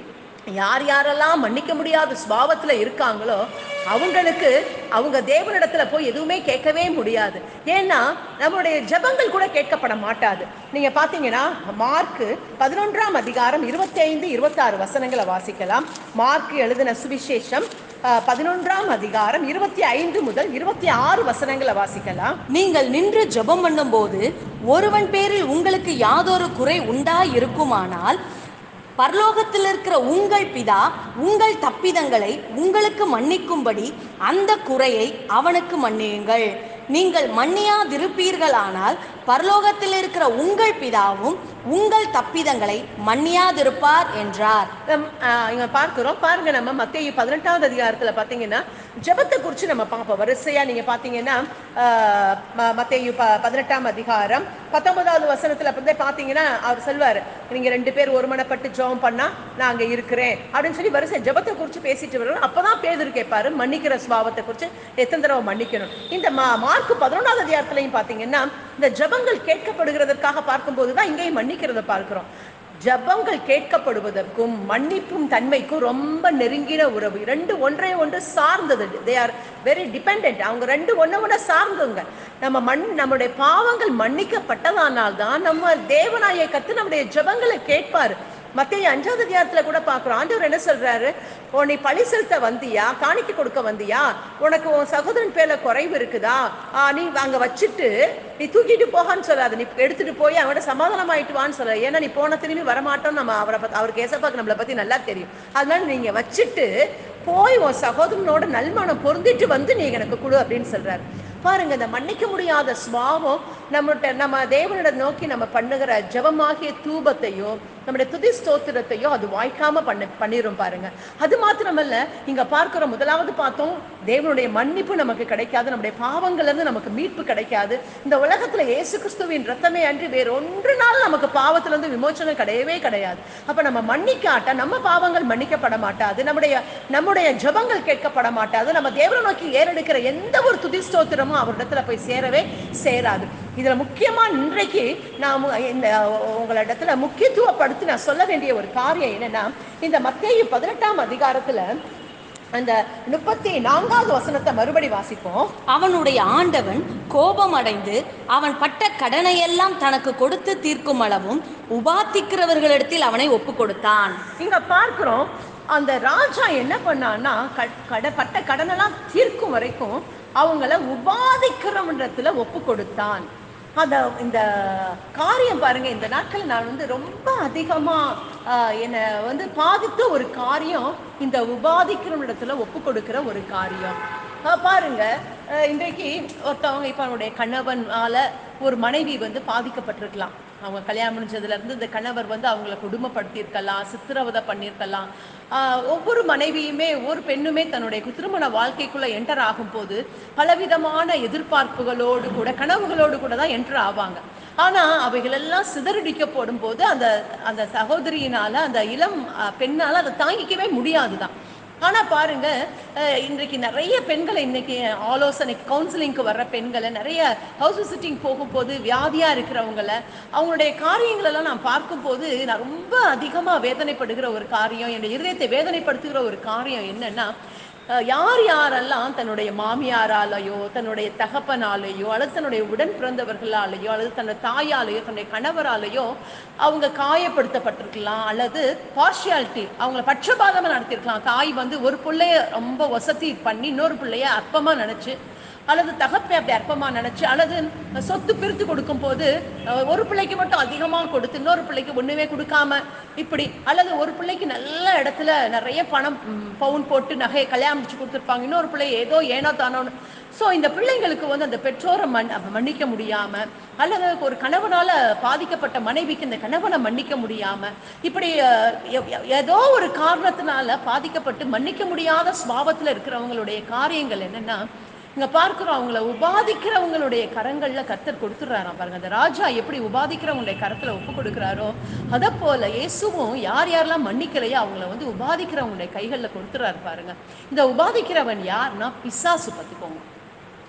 யார் யாரெல்லாம் மன்னிக்க முடியாத சுபாவத்தில் இருக்காங்களோ அவங்களுக்கு அவங்க தேவனிடத்துல போய் எதுவுமே கேட்கவே முடியாது ஏன்னா நம்மளுடைய ஜெபங்கள் கூட கேட்கப்பட மாட்டாது நீங்க பாத்தீங்கன்னா மார்க்கு பதினொன்றாம் அதிகாரம் இருபத்தி ஐந்து இருபத்தாறு வசனங்களை வாசிக்கலாம் மார்க் எழுதின சுவிசேஷம் அஹ், பதினொன்றாம் அதிகாரம் இருபத்தி ஐந்து முதல் இருபத்தி ஆறு வசனங்களை வாசிக்கலாம் நீங்கள் நின்று ஜெபம் பண்ணும்போது ஒருவன் பேரில் உங்களுக்கு யாதொரு குறை உண்டாய் இருக்குமானால் பரலோகத்தில் இருக்கிற உங்கள் பிதா உங்கள் தப்பிதங்களை உங்களுக்கு மன்னிக்கும்படி அந்த குறையை அவனுக்கு மன்னியுங்கள் நீங்கள் மன்னியாதிருப்பீர்களானால் பரலோகத்தில் இருக்கிற உங்கள் பிதாவும் உங்கள் தப்பிதங்களை மன்னியாதிருப்பார் என்றார் நம், ஆஹ், இங்க பார்க்கிறோம் பாருங்க நம்ம மத்திய பதினெட்டாவது அதிகாரத்துல பாத்தீங்கன்னா ஜெபத்தை குறித்து நம்ம பார்ப்போம் வரிசையா நீங்க பாத்தீங்கன்னா ஆஹ், ம- மத்தேயு ப பதினெட்டாம் அதிகாரம் பத்தொன்பதாவது வசனத்துல வந்து பாத்தீங்கன்னா அவர் சொல்வாரு நீங்க ரெண்டு பேர் ஒருமனப்பட்டு ஜெபம் பண்ணா நான் அங்க இருக்கிறேன் அப்படின்னு சொல்லி வரிசை ஜெபத்தை குறித்து பேசிட்டு வர்றோம் அப்பதான் பேதர் கேட்பாரு மன்னிக்கிற சுபாவத்தை குறித்து எத்தனை தடவை மன்னிக்கணும் இந்த மா- மார்க் பதினொன்றாவது அதிகாரத்திலையும் பாத்தீங்கன்னா இந்த ஜெபங்கள் கேட்கப்படுகிறதற்காக பார்க்கும்போது தான் இங்கேயும் மன்னிக்கிறத பார்க்கிறோம் ஜெபங்கள் கேட்கப்படுவதற்கும் மன்னிப்பும் தன்மைக்கும் ரொம்ப நெருங்கின உறவு ரெண்டு ஒன்றை ஒன்று சார்ந்தது தே ஆர் வெரி டிபெண்ட் அவங்க ரெண்டு ஒன்றை ஒன்று சார்ந்தவங்க நம்ம மண் நம்முடைய பாவங்கள் மன்னிக்கப்பட்டதானால் தான் நம்ம தேவனாய கத்து நம்முடைய ஜெபங்களை கேட்பாரு மத்திய அஞ்சாவது அதிகாரத்துல கூட பார்க்கிறோம் ஆண்டவர் என்ன சொல்றாரு ஓ நீ பழி செலுத்த வந்தியா காணிக்க கொடுக்க வந்தியா உனக்கு உன் சகோதரன் பேர்ல குறைவு இருக்குதா ஆ, நீ அங்க வச்சுட்டு நீ தூக்கிட்டு போகான்னு சொல்லாத நீ எடுத்துட்டு போய் அவன்கிட்ட சமாதானம் ஆயிட்டு வான்னு சொல்ல ஏன்னா நீ போன திரும்பி வரமாட்டோம் நம்ம அவரை பத்தி அவருக்கு ஏசப்பாக்கு நம்மளை பத்தி நல்லா தெரியும் அதனால நீங்க வச்சுட்டு போய் உன் சகோதரனோட நல்மனம் பொருந்திட்டு வந்து நீ எனக்கு கொடு அப்படின்னு சொல்றாரு பாருங்க இந்த மன்னிக்க முடியாத சுவாவம் நம்மகிட்ட நம்ம தேவனிடம் நோக்கி நம்ம பண்ணுகிற ஜெபமாகிய தூபத்தையும் நம்முடைய துதி ஸ்தோத்திரத்தையும் அது வாய்க்காம பண்ண பண்ணிரும் பாருங்க அது மாத்திரமல்ல இங்க பார்க்கிற முதலாவது பார்த்தோம் தேவனுடைய மன்னிப்பு நமக்கு கிடைக்காது நம்முடைய பாவங்கள்ல இருந்து நமக்கு மீட்பு கிடைக்காது இந்த உலகத்துல இயேசு கிறிஸ்துவின் ரத்தமே அன்றி வேற ஒன்றுனாலும் நமக்கு பாவத்துல இருந்து விமோச்சனம் கிடையவே கிடையாது அப்ப நம்ம மன்னிக்காட்ட நம்ம பாவங்கள் மன்னிக்கப்பட மாட்டாது நம்முடைய நம்முடைய ஜெபங்கள் கேட்கப்பட மாட்டாது நம்ம தேவனை நோக்கி ஏறெடுக்கிற எந்த ஒரு துதி ஸ்தோத்திரமும் அவரிடத்துல போய் சேரவே சேராது இதுல முக்கியமா இன்றைக்கு நான் இந்த உங்களிடத்துல முக்கியத்துவப்படுத்தி நான் சொல்ல வேண்டிய ஒரு காரியம் என்னன்னா இந்த மத்தேயு பதினெட்டாம் அதிகாரத்துல அந்த முப்பத்தி நான்காவது வசனத்தை மறுபடி வாசிப்போம் அவனுடைய ஆண்டவன் கோபம் அடைந்து அவன் பட்ட கடனையெல்லாம் தனக்கு கொடுத்து தீர்க்கும் அளவும் உபாத்திக்கிறவர்களிடத்தில் அவனை ஒப்பு கொடுத்தான் இங்க பார்க்கிறோம் அந்த ராஜா என்ன பண்ணான்னா க- கட பட்ட கடனெல்லாம் தீர்க்கும் வரைக்கும் அவங்கள உபாதிக்கிறவன்றத்துல ஒப்பு கொடுத்தான் அந்த இந்த காரியம் பாருங்க இந்த நாட்கள் நான் வந்து ரொம்ப அதிகமா ஆஹ், என்னை வந்து பாதித்த ஒரு காரியம் இந்த உபாதிக்கிறவனிடத்துல ஒப்பு கொடுக்கிற ஒரு காரியம் ஆஹ், பாருங்க ஆஹ், இன்றைக்கு ஒருத்தவங்க இப்ப அவனுடைய கணவனால ஒரு மனைவி வந்து பாதிக்கப்பட்டிருக்கலாம் அவங்க கல்யாணம் முடிஞ்சதுல இருந்து இந்த கணவர் வந்து அவங்கள கொடுமைப்படுத்தியிருக்கலாம் சித்திரவதை பண்ணியிருக்கலாம் ஆஹ் ஒவ்வொரு மனைவியுமே ஒவ்வொரு பெண்ணுமே தன்னுடைய திருமண வாழ்க்கைக்குள்ள என்டர் ஆகும்போது பலவிதமான எதிர்பார்ப்புகளோடு கூட கனவுகளோடு கூட தான் என்டர் ஆவாங்க ஆனா அவைகளெல்லாம் சிதறடிக்கப்படும் போது அந்த அந்த சகோதரியினால அந்த இளம் ஆஹ், பெண்ணால அதை தாங்கிக்கவே முடியாதுதான் ஆனா பாருங்க அஹ், இன்றைக்கு நிறைய பெண்களை இன்னைக்கு ஆலோசனை கவுன்சிலிங்க்கு வர்ற பெண்களை நிறைய ஹவுஸ் விசிட்டிங் போகும்போது வியாதியா இருக்கிறவங்கள அவங்களுடைய காரியங்கள் எல்லாம் நான் பார்க்கும்போது நான் ரொம்ப அதிகமா வேதனைப்படுகிற ஒரு காரியம் என்னுடைய இருதயத்தை வேதனைப்படுத்துகிற ஒரு காரியம் என்னன்னா அஹ், யார் யாரெல்லாம் தன்னுடைய மாமியாராலேயோ தன்னுடைய தகப்பனாலேயோ அல்லது தன்னுடைய உடன் பிறந்தவர்களாலேயோ அல்லது தன்னுடைய தாயாலேயோ தன்னுடைய கணவராலேயோ அவங்க காயப்படுத்தப்பட்டிருக்கலாம் அல்லது பார்ஷியாலிட்டி அவங்கள பட்சபாதமா நடத்திருக்கலாம் தாய் வந்து ஒரு பிள்ளைய ரொம்ப வசதி பண்ணி இன்னொரு பிள்ளைய அற்பமா நினைச்சு அல்லது தகப்பை அப்படி அற்பமா நினைச்சு அல்லது சொத்து பிரித்து கொடுக்கும் போது அஹ், ஒரு பிள்ளைக்கு மட்டும் அதிகமா கொடுத்து இன்னொரு பிள்ளைக்கு ஒண்ணுமே கொடுக்காம இப்படி அல்லது ஒரு பிள்ளைக்கு நல்ல இடத்துல நிறைய பணம் ம், பவுன் போட்டு நகையை கல்யாணம் முடிச்சு கொடுத்துருப்பாங்க இன்னொரு பிள்ளை ஏதோ ஏனோ தானோன்னு ஸோ இந்த பிள்ளைங்களுக்கு வந்து அந்த பெற்றோரை மன் மன்னிக்க முடியாம அல்லது ஒரு கணவனால பாதிக்கப்பட்ட மனைவிக்கு இந்த கணவனை மன்னிக்க முடியாம இப்படி அஹ், எ- எ- ஏதோ ஒரு காரணத்தினால பாதிக்கப்பட்டு மன்னிக்க முடியாத சுபாவத்துல இருக்கிறவங்களுடைய காரியங்கள் என்னன்னா இங்க பார்க்கிறோம் அவங்கள உபாதிக்கிறவங்களுடைய கரங்கள்ல கர்த்தர் கொடுத்துடுறாராம் பாருங்க அந்த ராஜா எப்படி உபாதிக்கிறவங்களுடைய கரத்துல ஒப்பு கொடுக்குறாரோ அத போல இயேசுவும் யார் யாரெல்லாம் மன்னிக்கலையோ அவங்கள வந்து உபாதிக்கிறவங்களுடைய கைகள்ல கொடுத்துறாரு பாருங்க இந்த உபாதிக்கிறவன் யார்னா பிசாசு பார்த்துக்கோங்க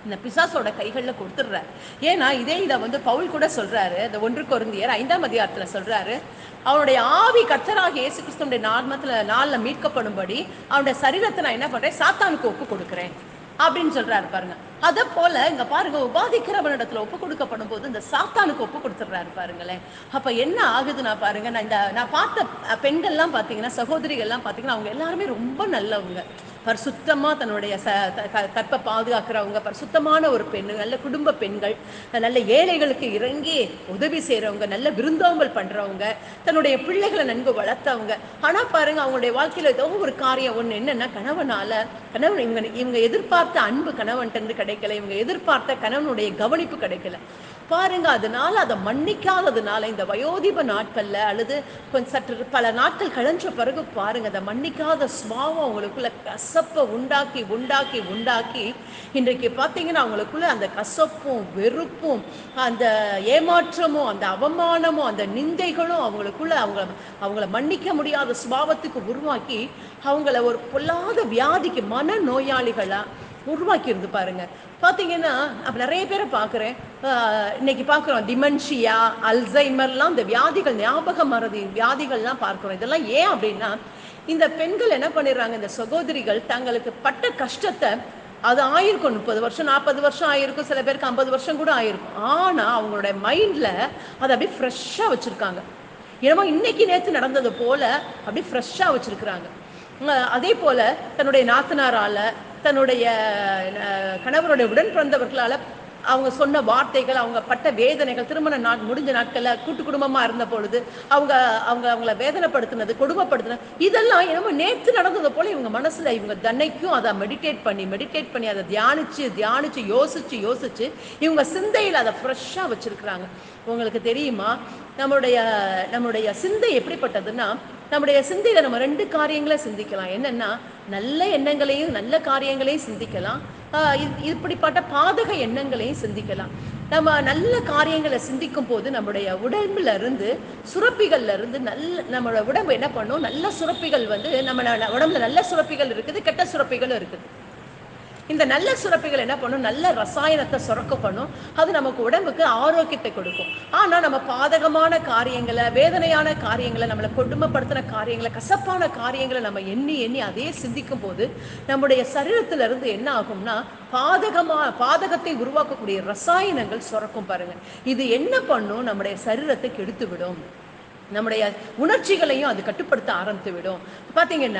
இந்த பிசாசோட கைகளில் கொடுத்துடுறாரு ஏன்னா இதே இதை வந்து பவுல் கூட சொல்றாரு இந்த ஒன்று கொருந்தியர் ஐந்தாம் அதிகாரத்தில் சொல்றாரு அவனுடைய ஆவி கர்த்தராகிய இயேசு கிறிஸ்துடைய நாமத்துல நாளில் மீட்கப்படும்படி அவனுடைய சரீரத்தை நான் என்ன பண்றேன் சாத்தானுக்கு ஒப்பு கொடுக்குறேன் அப்படின்னு சொல்றாரு பாருங்க அத போல இங்க பாருங்க உபாதிக்கிறவனிடத்துல ஒப்பு கொடுக்கப்படும் போது இந்த சாத்தானுக்கு ஒப்பு கொடுத்துடுறாரு பாருங்களேன் அப்ப என்ன ஆகுதுன்னா பாருங்க நான் இந்த நான் பார்த்த அஹ், பெண்கள்லாம் பாத்தீங்கன்னா சகோதரிகள்லாம் பாத்தீங்கன்னா அவங்க எல்லாருமே ரொம்ப நல்லவங்க பரிசுத்தமா தன்னுடைய ச த- க- கற்பை பாதுகாக்கிறவங்க பரிசுத்தமான ஒரு பெண் நல்ல குடும்ப பெண்கள் நல்ல ஏழைகளுக்கு இறங்கி உதவி செய்றவங்க நல்ல விருந்தோம்பல் பண்றவங்க தன்னுடைய பிள்ளைகளை நன்கு வளர்த்தவங்க ஆனா பாருங்க அவங்களுடைய வாழ்க்கையில ஏதோ ஒரு காரியம் ஒண்ணு என்னன்னா கணவனால கணவன் இவங்க இவங்க எதிர்பார்த்த அன்பு கணவன்ட்டு இருந்து கிடைக்கல இவங்க எதிர்பார்த்த கணவனுடைய கவனிப்பு கிடைக்கல பாருங்க அதனால அதை மன்னிக்காததுனால இந்த வயோதிப நாட்கள்ல அல்லது கொஞ்சம் சற்று பல நாட்கள் கழிஞ்ச பிறகு பாருங்க அந்த மன்னிக்காத சுவாவம் அவங்களுக்குள்ள கசப்பை உண்டாக்கி உண்டாக்கி உண்டாக்கி இன்றைக்கு பார்த்தீங்கன்னா அவங்களுக்குள்ள அந்த கசப்பும் வெறுப்பும் அந்த ஏமாற்றமும் அந்த அவமானமும் அந்த நிந்தைகளும் அவங்களுக்குள்ள அவங்க அவங்கள மன்னிக்க முடியாத சுபாவத்துக்கு உருவாக்கி அவங்கள ஒரு பொல்லாத வியாதிக்கு மன நோயாளிகளா உருவாக்கியிருந்து பாருங்க பார்த்தீங்கன்னா அப்ப நிறைய பேரை பார்க்குறேன் இன்னைக்கு பார்க்குறோம் டிமென்ஷியா அல்சைமர்லாம் இந்த வியாதிகள் ஞாபக மறதி வியாதிகள்லாம் பார்க்குறோம் இதெல்லாம் ஏன் அப்படின்னா இந்த பெண்கள் என்ன பண்ணிடுறாங்க இந்த சகோதரிகள் தங்களுக்கு பட்ட கஷ்டத்தை அது ஆயிருக்கும் முப்பது வருஷம் நாற்பது வருஷம் ஆயிருக்கும் சில பேருக்கு ஐம்பது வருஷம் கூட ஆயிருக்கும் ஆனா அவங்களோட மைண்ட்ல அதை அப்படியே ஃப்ரெஷ்ஷாக வச்சிருக்காங்க என்னமோ இன்னைக்கு நேத்து நடந்தது போல அப்படியே ஃப்ரெஷ்ஷாக வச்சிருக்கிறாங்க அஹ் அதே போல தன்னுடைய நாத்தனாரால தன்னுடைய அஹ், கணவருடைய உடன் பிறந்தவர்களால அவங்க சொன்ன வார்த்தைகள் அவங்க பட்ட வேதனைகள் திருமண நாட் முடிஞ்ச நாட்கள்ல கூட்டு குடும்பமா இருந்த பொழுது அவங்க அவங்க அவங்கள வேதனைப்படுத்தினது கொடுமைப்படுத்தினது இதெல்லாம் என்னமோ நேத்து நடந்தது போல இவங்க மனசுல இவங்க தன்னைக்கும் அதை மெடிடேட் பண்ணி மெடிடேட் பண்ணி அதை தியானிச்சு தியானிச்சு யோசிச்சு யோசிச்சு இவங்க சிந்தையில் அதை ஃப்ரெஷ்ஷாக வச்சிருக்கிறாங்க உங்களுக்கு தெரியுமா நம்மளுடைய நம்மளுடைய சிந்தை எப்படிப்பட்டதுன்னா நம்முடைய சிந்தையில நம்ம ரெண்டு காரியங்களை சிந்திக்கலாம் என்னன்னா நல்ல எண்ணங்களையும் நல்ல காரியங்களையும் சிந்திக்கலாம் ஆஹ் இது- இப்படிப்பட்ட பாதக எண்ணங்களையும் சிந்திக்கலாம் நம்ம நல்ல காரியங்களை சிந்திக்கும் போது நம்முடைய உடம்புல இருந்து சுரப்பிகள்ல இருந்து நல்ல நம்மளோட உடம்பு என்ன பண்ணும் நல்ல சுரப்பிகள் வந்து நம்ம ந- உடம்புல நல்ல சுரப்பிகள் இருக்குது கெட்ட சுரப்பிகளும் இருக்குது இந்த நல்ல சுரப்பிகள் என்ன பண்ணும் நல்ல ரசாயனத்தை சுரக்க பண்ணும் அது நமக்கு உடம்புக்கு ஆரோக்கியத்தை கொடுக்கும் ஆனா நம்ம பாதகமான காரியங்களை வேதனையான காரியங்களை நம்மளை கொடுமைப்படுத்தின காரியங்களை கசப்பான காரியங்களை நம்ம எண்ணி எண்ணி அதே சிந்திக்கும் போது நம்முடைய சரீரத்துல இருந்து என்ன ஆகும்னா பாதகமா பாதகத்தை உருவாக்கக்கூடிய ரசாயனங்கள் சுரக்கும் பாருங்க இது என்ன பண்ணும் நம்முடைய சரீரத்தை கெடுத்து விடும் நம்முடைய உணர்ச்சிகளையும் அது கட்டுப்படுத்த ஆரம்பித்து விடும் பார்த்தீங்கன்னா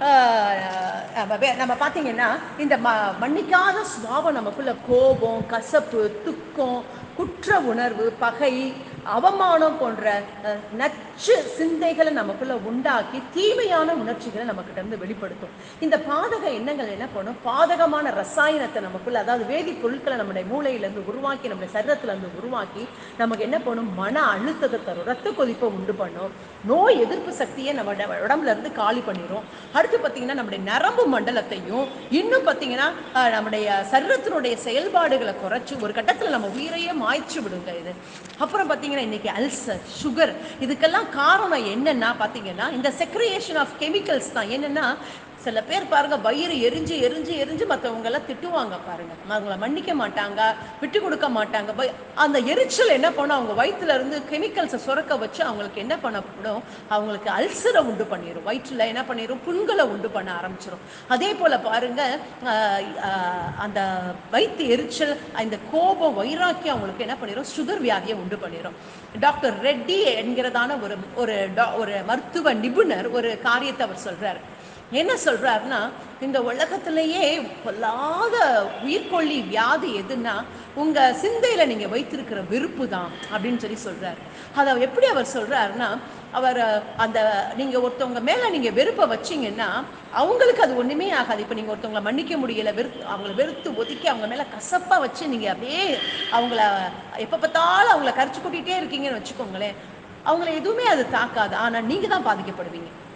ஆஹ், நம்ம வே- நம்ம பார்த்தீங்கன்னா இந்த ம மன்னிக்காத சுபாவம் நமக்குள்ள கோபம் கசப்பு துக்கம் குற்ற உணர்வு பகை அவமானம் போன்ற அஹ், நச்சு சிந்தைகளை நமக்குள்ள உண்டாக்கி தீமையான உணர்ச்சிகளை நமக்கிட்ட இருந்து வெளிப்படுத்தும் இந்த பாதக எண்ணங்கள் என்ன பண்ணும் பாதகமான ரசாயனத்தை நமக்குள்ள அதாவது வேதிப்பொருட்களை நம்முடைய மூளையில இருந்து உருவாக்கி நம்முடைய சரீரத்துல இருந்து உருவாக்கி நமக்கு என்ன பண்ணும் மன அழுத்தத்தை தரும் ரத்த கொதிப்பை உண்டு பண்ணும் நோய் எதிர்ப்பு சக்தியை நம்ம உட- உடம்புல இருந்து காலி பண்ணிடும் அடுத்து பார்த்தீங்கன்னா நம்முடைய நரம்பு மண்டலத்தையும் இன்னும் பார்த்தீங்கன்னா அஹ், நம்முடைய சரீரத்தினுடைய செயல்பாடுகளை குறைச்சு ஒரு கட்டத்துல நம்ம உயிரையே மாய்ச்சு விடுங்க இது அப்புறம் பார்த்தீங்கன்னா இன்னைக்கு அல்சர் சுகர் இதுக்கெல்லாம் காரணம் என்னன்னா பார்த்தீங்கன்னா இந்த செக்ரியேஷன் ஆஃப் கெமிக்கல்ஸ் தான் என்னன்னா சில பேர் பாருங்க வயிறு எரிஞ்சு எரிஞ்சு எரிஞ்சு மற்றவங்க எல்லாம் திட்டுவாங்க பாருங்க அவங்கள மன்னிக்க மாட்டாங்க விட்டு கொடுக்க மாட்டாங்க ப- அந்த எரிச்சல் என்ன பண்ணும் அவங்க வயிற்றுல இருந்து கெமிக்கல்ஸை சுரக்க வச்சு அவங்களுக்கு என்ன பண்ணப்படும் அவங்களுக்கு அல்சரை உண்டு பண்ணிடும் வயிற்றுல என்ன பண்ணிடும் புண்களை உண்டு பண்ண ஆரம்பிச்சிடும் அதே போல பாருங்க ஆஹ், ஆஹ், அந்த வயிற்று எரிச்சல் இந்த கோபம் வைராக்கியம் அவங்களுக்கு என்ன பண்ணிடும் சுகர் வியாதியை உண்டு பண்ணிடும் டாக்டர் ரெட்டி என்கிறதான ஒரு ஒரு டா- ஒரு மருத்துவ நிபுணர் ஒரு காரியத்தை அவர் சொல்றாரு என்ன சொல்றாருன்னா இந்த உலகத்திலேயே பொல்லாத உயிர்கொல்லி வியாதி எதுன்னா உங்க சிந்தையில நீங்க வைத்திருக்கிற வெறுப்பு தான் அப்படின்னு சொல்லி சொல்றாரு அதை எப்படி அவர் சொல்றாருன்னா அவர் அஹ், அந்த நீங்க ஒருத்தவங்க மேல நீங்க வெறுப்பை வச்சீங்கன்னா அவங்களுக்கு அது ஒண்ணுமே ஆகாது இப்ப நீங்க ஒருத்தவங்களை மன்னிக்க முடியல வெறுத்து அவங்கள வெறுத்து ஒதுக்கி அவங்க மேல கசப்பா வச்சு நீங்க அப்படியே அவங்கள எப்ப பார்த்தாலும் அவங்கள கரிச்சு கூட்டிகிட்டே இருக்கீங்கன்னு வச்சுக்கோங்களேன் அவங்கள எதுவுமே அது தாக்காது ஆனா நீங்க தான் பாதிக்கப்படுவீங்க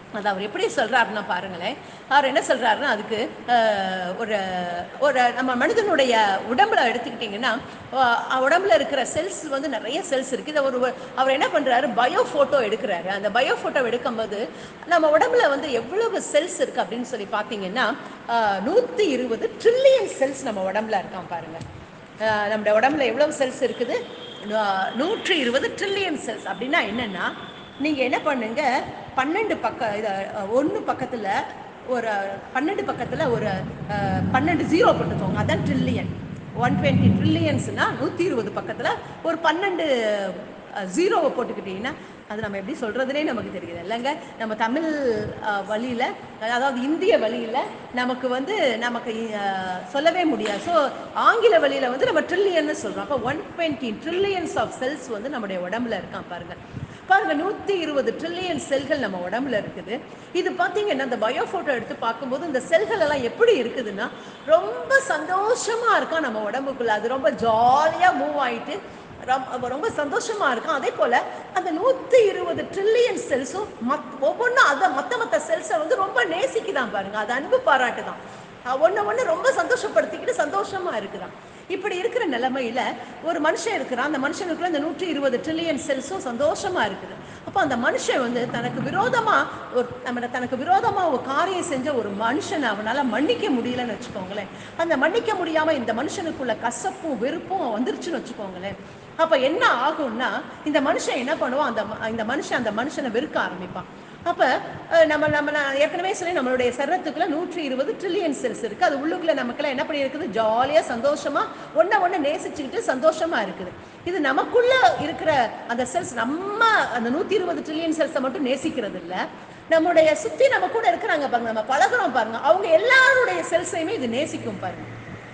அது அவர் எப்படி சொல்றாருன்னா பாருங்களேன் அவர் என்ன சொல்றாருன்னா அதுக்கு அஹ், ஒரு ஒரு நம்ம மனிதனுடைய உடம்புல எடுத்துக்கிட்டிங்கன்னா அஹ், உடம்புல இருக்கிற செல்ஸ் வந்து நிறைய செல்ஸ் இருக்குது இதை ஒரு அவர் என்ன பண்றாரு பயோ ஃபோட்டோ எடுக்கிறாரு அந்த பயோ ஃபோட்டோ எடுக்கும்போது நம்ம உடம்புல வந்து எவ்வளவு செல்ஸ் இருக்கு அப்படின்னு சொல்லி பார்த்தீங்கன்னா நூற்றி இருபது ட்ரில்லியன் செல்ஸ் நம்ம உடம்புல இருக்கான் பாருங்க அஹ், நம்முடைய உடம்புல எவ்வளவு செல்ஸ் இருக்குது நூ- நூற்றி இருபது ட்ரில்லியன் செல்ஸ் அப்படின்னா என்னன்னா நீங்கள் என்ன பண்ணுங்க பன்னெண்டு பக்க இதை ஒன்று பக்கத்தில் ஒரு பன்னெண்டு பக்கத்தில் ஒரு அஹ், பன்னெண்டு ஜீரோ போட்டுக்கோங்க அதான் ட்ரில்லியன் ஒன் டுவெண்ட்டி ட்ரில்லியன்ஸ்னால் நூற்றி இருபது பக்கத்தில் ஒரு பன்னெண்டு ஜீரோவை போட்டுக்கிட்டிங்கன்னா அது நம்ம எப்படி சொல்கிறதுனே நமக்கு தெரியுது இல்லைங்க நம்ம தமிழ் அஹ், வழியில அதாவது இந்திய வழியில நமக்கு வந்து நமக்கு அஹ், சொல்லவே முடியாது ஸோ ஆங்கில வழியில வந்து நம்ம ட்ரில்லியன்னு சொல்கிறோம் அப்போ one twenty trillions of cells வந்து நம்முடைய உடம்புல இருக்கான் பாருங்க பாருங்க நூற்றி இருபது ட்ரில்லியன் செல்கள் நம்ம உடம்புல இருக்குது இது பார்த்தீங்கன்னா இந்த பயோ ஃபோட்டோ எடுத்து பார்க்கும்போது இந்த செல்கள் எல்லாம் எப்படி இருக்குதுன்னா ரொம்ப சந்தோஷமா இருக்கா நம்ம உடம்புக்குள்ள அது ரொம்ப ஜாலியாக மூவ் ஆயிட்டு ரொம்ப ரொம்ப சந்தோஷமா இருக்கும் அதே போல அந்த நூத்தி இருபது ட்ரில்லியன் செல்ஸும் மத் ஒவ்வொன்றும் அதை மத்த மத்த செல்ஸை வந்து ரொம்ப நேசிக்குதான் பாருங்க அது அன்பு பாராட்டு தான் ஒன்று ஒன்று ரொம்ப சந்தோஷப்படுத்திக்கிட்டு சந்தோஷமா இருக்குதான் இப்படி இருக்கிற நிலைமையில ஒரு மனுஷன் இருக்கிறான் அந்த மனுஷனுக்குள்ள இந்த நூற்றி இருபது ட்ரில்லியன் செல்ஸும் சந்தோஷமா இருக்குது அப்போ அந்த மனுஷன் வந்து தனக்கு விரோதமா ஒரு நம்ம தனக்கு விரோதமா ஒரு காரியம் செஞ்ச ஒரு மனுஷனை அவனால மன்னிக்க முடியலன்னு வச்சுக்கோங்களேன் அந்த மன்னிக்க முடியாம இந்த மனுஷனுக்குள்ள கசப்பும் வெறுப்பும் வந்துருச்சுன்னு வச்சுக்கோங்களேன் அப்ப என்ன ஆகும்னா இந்த மனுஷன் என்ன பண்ணுவான் அந்த ம- இந்த மனுஷன் அந்த மனுஷனை வெறுக்க ஆரம்பிப்பான் அப்ப அஹ், நம்ம நம்ம நான் ஏற்கனவே சொல்லி நம்மளுடைய சரத்துக்குள்ள நூற்றி இருபது ட்ரில்லியன் செல்ஸ் இருக்கு அது உள்ளுக்குள்ள நமக்குள்ள என்ன பண்ணி இருக்குது ஜாலியா சந்தோஷமா ஒண்ண ஒண்ணு நேசிச்சுக்கிட்டு சந்தோஷமா இருக்குது இது நமக்குள்ள இருக்கிற அந்த செல்ஸ் நம்ம அந்த நூத்தி இருபது ட்ரில்லியன் செல்ஸை மட்டும் நேசிக்கிறது இல்ல நம்முடைய சுத்தி நம்ம கூட இருக்கிறாங்க பாருங்க நம்ம பழகுறோம் பாருங்க அவங்க எல்லாருடைய செல்ஸையுமே இது நேசிக்கும் பாருங்க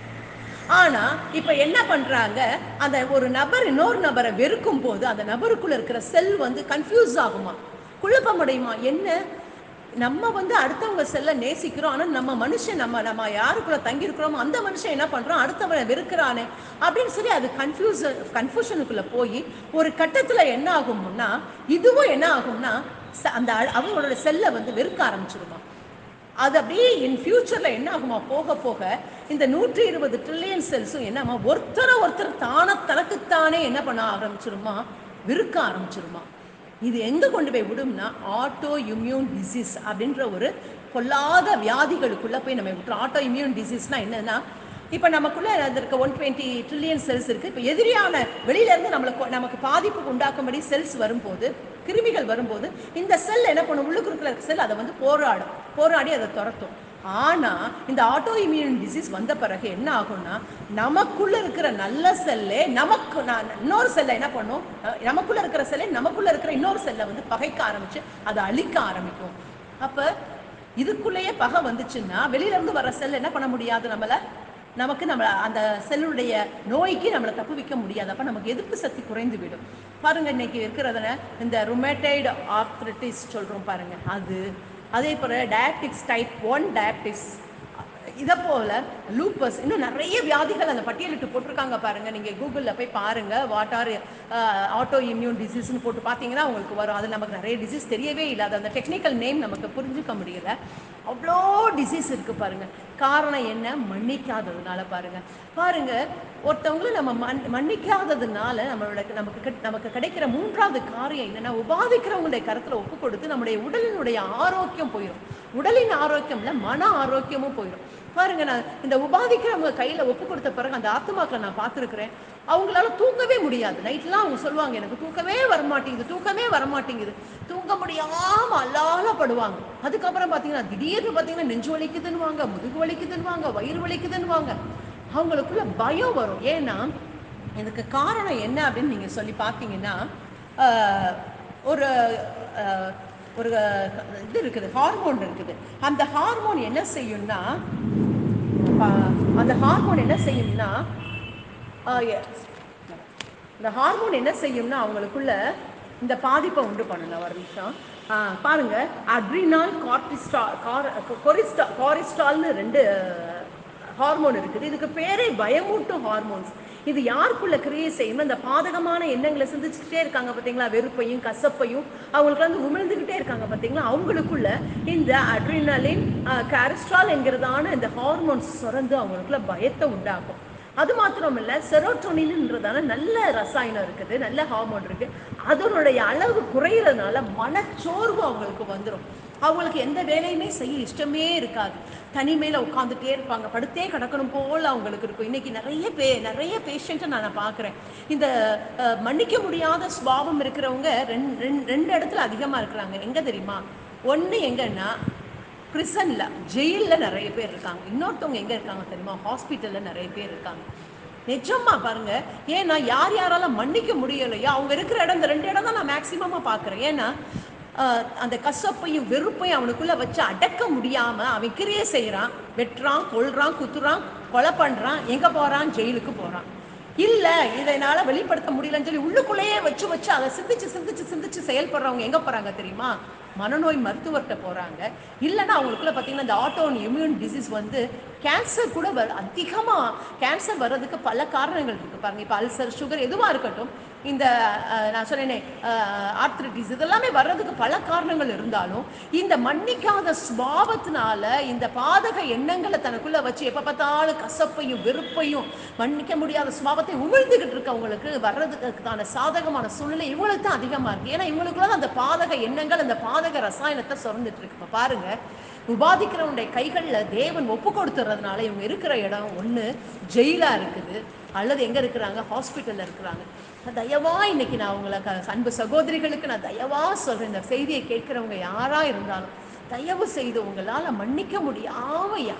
ஆனா இப்ப என்ன பண்றாங்க அந்த ஒரு நபர் இன்னொரு நபரை வெறுக்கும் போது அந்த நபருக்குள்ள இருக்கிற செல் வந்து கன்ஃபியூஸ் ஆகுமா குழப்பமடையுமா என்ன நம்ம வந்து அடுத்தவங்க செல்ல நேசிக்கிறோம் ஆனா நம்ம மனுஷன் நம்ம நம்ம யாருக்குள்ள தங்கி இருக்கிறோமோ அந்த மனுஷன் என்ன பண்றோம் அடுத்தவனை வெறுக்கிறானே அப்படின்னு சொல்லி அது கன்ஃபியூஸ் கன்ஃபியூஷனுக்குள்ள போய் ஒரு கட்டத்துல என்ன ஆகும்னா இதுவும் என்ன ஆகும்னா ச- அந்த அ- அவங்களோட செல்லை வந்து வெறுக்க ஆரம்பிச்சிருமா அது அப்படியே இன் ஃபியூச்சர்ல என்ன ஆகுமா போக போக இந்த நூற்றி இருபது ட்ரில்லியன் செல்ஸும் என்னமா ஒருத்தரை ஒருத்தர் தான தனக்குத்தானே என்ன பண்ண ஆரம்பிச்சிருமா விருக்க ஆரம்பிச்சிருமா இது எங்க கொண்டு போய் விடும்னா ஆட்டோ இம்யூன் டிசீஸ் அப்படின்ற ஒரு பொல்லாத வியாதிகளுக்குள்ள போய் நம்ம விட்டுரும் ஆட்டோ இம்யூன் டிசீஸ்னா என்னன்னா இப்போ நமக்குள்ள அது இருக்க ஒன் டுவெண்ட்டி ட்ரில்லியன் செல்ஸ் இருக்கு இப்போ எதிரியான வெளியில இருந்து நம்மளுக்கு நமக்கு பாதிப்பு உண்டாக்கும்படி செல்ஸ் வரும்போது கிருமிகள் வரும்போது இந்த செல் என்ன பண்ணும் உள்ளுக்கு இருக்கிற செல் அதை வந்து போராடும் போராடி அதை துரத்தும் ஆனா இந்த ஆட்டோ இம்யூன் டிசீஸ் வந்த பிறகு என்ன ஆகும்னா நமக்குள்ள இருக்கிற நல்ல செல்லே நமக்கு நான் இன்னொரு செல்லை என்ன பண்ணும் அஹ் நமக்குள்ள இருக்கிற செல்லை நமக்குள்ள இருக்கிற இன்னொரு செல்லை வந்து பகைக்க ஆரம்பிச்சு அதை அழிக்க ஆரம்பிக்கும் அப்ப இதுக்குள்ளேயே பகை வந்துச்சுன்னா வெளியில இருந்து வர செல் என்ன பண்ண முடியாது நம்மள நமக்கு நம்ம அந்த செல்லுடைய நோய்க்கு நம்மளை தப்பு வைக்க முடியாது அப்ப நமக்கு எதிர்ப்பு சக்தி குறைந்து விடும் பாருங்க இன்னைக்கு இருக்கிறதுல இந்த ருமேட்டைடு ஆர்த்ரிட்டிஸ் சொல்றோம் பாருங்க அது அதே போல டயபிட்டிக்ஸ் டைப் ஒன் டயபிட்டிக்ஸ் இதை போல லூப்பஸ் இன்னும் நிறைய வியாதிகள் அந்த பட்டியலிட்டு போட்டிருக்காங்க பாருங்க நீங்க கூகுள்ல போய் பாருங்க வாட் ஆர் ஆட்டோ இம்யூன் டிசீஸ்னு போட்டு பார்த்தீங்கன்னா உங்களுக்கு வரும் அது நமக்கு நிறைய டிசீஸ் தெரியவே இல்லை அது அந்த டெக்னிக்கல் நேம் நமக்கு புரிஞ்சுக்க முடியல அவ்வளோ டிசீஸ் இருக்கு பாருங்க காரணம் என்ன மன்னிக்காததுனால பாருங்க பாருங்க ஒருத்தவங்களை நம்ம மன் மன்னிக்காததுனால நம்மளோட நமக்கு கிடை- நமக்கு கிடைக்கிற மூன்றாவது காரியம் என்னன்னா உபாதிக்கிறவங்களுடைய கருத்துல ஒப்பு கொடுத்து நம்முடைய உடலினுடைய ஆரோக்கியம் போயிடும் உடலின் ஆரோக்கியம்ல மன ஆரோக்கியமும் போயிடும் பாருங்க நான் இந்த உபாதிக்கிறவங்க கையில ஒப்பு கொடுத்த பிறகு அந்த ஆத்மாக்களை நான் பார்த்துருக்கிறேன் அவங்களால தூங்கவே முடியாது நைட்லாம் அவங்க சொல்லுவாங்க எனக்கு தூக்கமே வரமாட்டேங்குது தூக்கமே வரமாட்டேங்குது தூங்க முடியாம அல்லாலப்படுவாங்க அதுக்கப்புறம் பாத்தீங்கன்னா திடீர்னு பாத்தீங்கன்னா நெஞ்சு வலிக்குதுன்னுவாங்க முதுகு வலிக்குதுன்னுவாங்க வயிறு வலிக்குதுன்னுவாங்க அவங்களுக்குள்ள பயம் வரும் ஏன்னா இதுக்கு காரணம் என்ன அப்படின்னு நீங்க சொல்லி பார்த்தீங்கன்னா ஆஹ், ஒரு ஆஹ், ஒரு இது இருக்குது ஹார்மோன் இருக்குது அந்த ஹார்மோன் என்ன செய்யும்னா ஆஹ், அந்த ஹார்மோன் என்ன செய்யும்னா ஆஹ், எ- இந்த ஹார்மோன் என்ன செய்யும்னா அவங்களுக்குள்ள இந்த பாதிப்பை உண்டு பண்ணணும் ஒரு நிமிஷம் ஆ, பாருங்க அட்ரினால் கார்டிஸ்டால் கார் கொரிஸ்டா காரிஸ்டால்னு ரெண்டு ஹார்மோன் இருக்குது இதுக்கு பேரே பயமூட்டும் ஹார்மோன்ஸ் இது யாருக்குள்ள கிரியை செய்யும் இந்த பாதகமான எண்ணங்களை சிந்திச்சுக்கிட்டே இருக்காங்க பார்த்தீங்களா வெறுப்பையும் கசப்பையும் அவங்களுக்கு வந்து உமிழ்ந்துக்கிட்டே இருக்காங்க பார்த்தீங்களா அவங்களுக்குள்ள இந்த அட்ரினலின் கேரஸ்ட்ரால் என்கிறதான இந்த ஹார்மோன்ஸ் சுரந்து அவங்களுக்குள்ள பயத்தை உண்டாக்கும் அது மாத்திரம் இல்ல செரோட்டோனின்ன்றதான நல்ல ரசாயனம் இருக்குது நல்ல ஹார்மோன் இருக்கு அதனுடைய அளவு குறையிறதுனால மனச்சோர்வு அவங்களுக்கு வந்துடும் அவங்களுக்கு எந்த வேலையுமே செய்ய இஷ்டமே இருக்காது தனிமையில உட்காந்துட்டே இருப்பாங்க படுத்தே கிடக்கணும் போல அவங்களுக்கு இருக்கும் இன்னைக்கு நிறைய பே நிறைய பேஷண்ட்டை நான் பார்க்குறேன் இந்த அஹ், மன்னிக்க முடியாத சுபாவம் இருக்கிறவங்க ரெண்டு ரெண்டு ரெண்டு இடத்துல அதிகமா இருக்கிறாங்க எங்க தெரியுமா ஒண்ணு எங்கன்னா பிரிசன்ல ஜெயில்ல நிறைய பேர் இருக்காங்க இன்னொருத்தவங்க எங்க இருக்காங்க தெரியுமா ஹாஸ்பிட்டல்ல நிறைய பேர் இருக்காங்க நிஜமா பாருங்க ஏன்னா யார் யாரால மன்னிக்க முடியலையோ அவங்க இருக்கிற இடம் இந்த ரெண்டு இடம் தான் நான் மேக்சிமமா பார்க்குறேன் ஏன்னா ஆஹ், அந்த கசப்பையும் வெறுப்பையும் அவனுக்குள்ள வச்சு அடக்க முடியாம அவன் கிரியை செய்யறான் வெட்டுறான் கொல்றான் குத்துறான் கொலை பண்றான் எங்க போறான் ஜெயிலுக்கு போறான் இல்ல இதனால வெளிப்படுத்த முடியலன்னு சொல்லி உள்ளுக்குள்ளேயே வச்சு வச்சு அதை சிந்திச்சு சிந்திச்சு சிந்திச்சு செயல்படுறவங்க எங்க போறாங்க தெரியுமா மனநோய் மருத்துவர்கிட்ட போறாங்க இல்லைன்னா அவங்களுக்குள்ள பார்த்தீங்கன்னா இந்த ஆட்டோன் இம்யூன் டிசீஸ் வந்து கேன்சர் கூட வர அதிகமா கேன்சர் வர்றதுக்கு பல காரணங்கள் இருக்கு பாருங்க இப்போ அல்சர் சுகர் எதுவா இருக்கட்டும் இந்த அஹ், நான் சொன்னேனே ஆர்த்ரிட்டிஸ் இதெல்லாமே வர்றதுக்கு பல காரணங்கள் இருந்தாலும் இந்த மன்னிக்காத சுபாவத்தினால இந்த பாதக எண்ணங்களை தனக்குள்ள வச்சு எப்ப பார்த்தாலும் கசப்பையும் வெறுப்பையும் மன்னிக்க முடியாத சுபாவத்தை உமிழ்ந்துகிட்டு இருக்கவங்களுக்கு வர்றதுக்கான சாதகமான சூழ்நிலை இவங்களுக்கு தான் அதிகமா இருக்கு ஏன்னா இவங்களுக்குள்ள தான் அந்த பாதக எண்ணங்கள் அந்த பாதக ரசாயனத்தை சுரந்துட்டு இருக்கு இப்ப பாருங்க உபாதிக்கிறவனுடைய கைகள்ல தேவன் ஒப்பு கொடுத்துறதுனால இவங்க இருக்கிற இடம் ஒண்ணு ஜெயிலா இருக்குது அல்லது எங்க இருக்கிறாங்க ஹாஸ்பிட்டல்ல இருக்கிறாங்க நான் தயவா இன்னைக்கு நான் உங்களை க- அன்பு சகோதரிகளுக்கு நான் தயவா சொல்றேன் இந்த செய்தியை கேட்கிறவங்க யாரா இருந்தாலும் தயவு செய்து உங்களால மன்னிக்க முடியாம யா-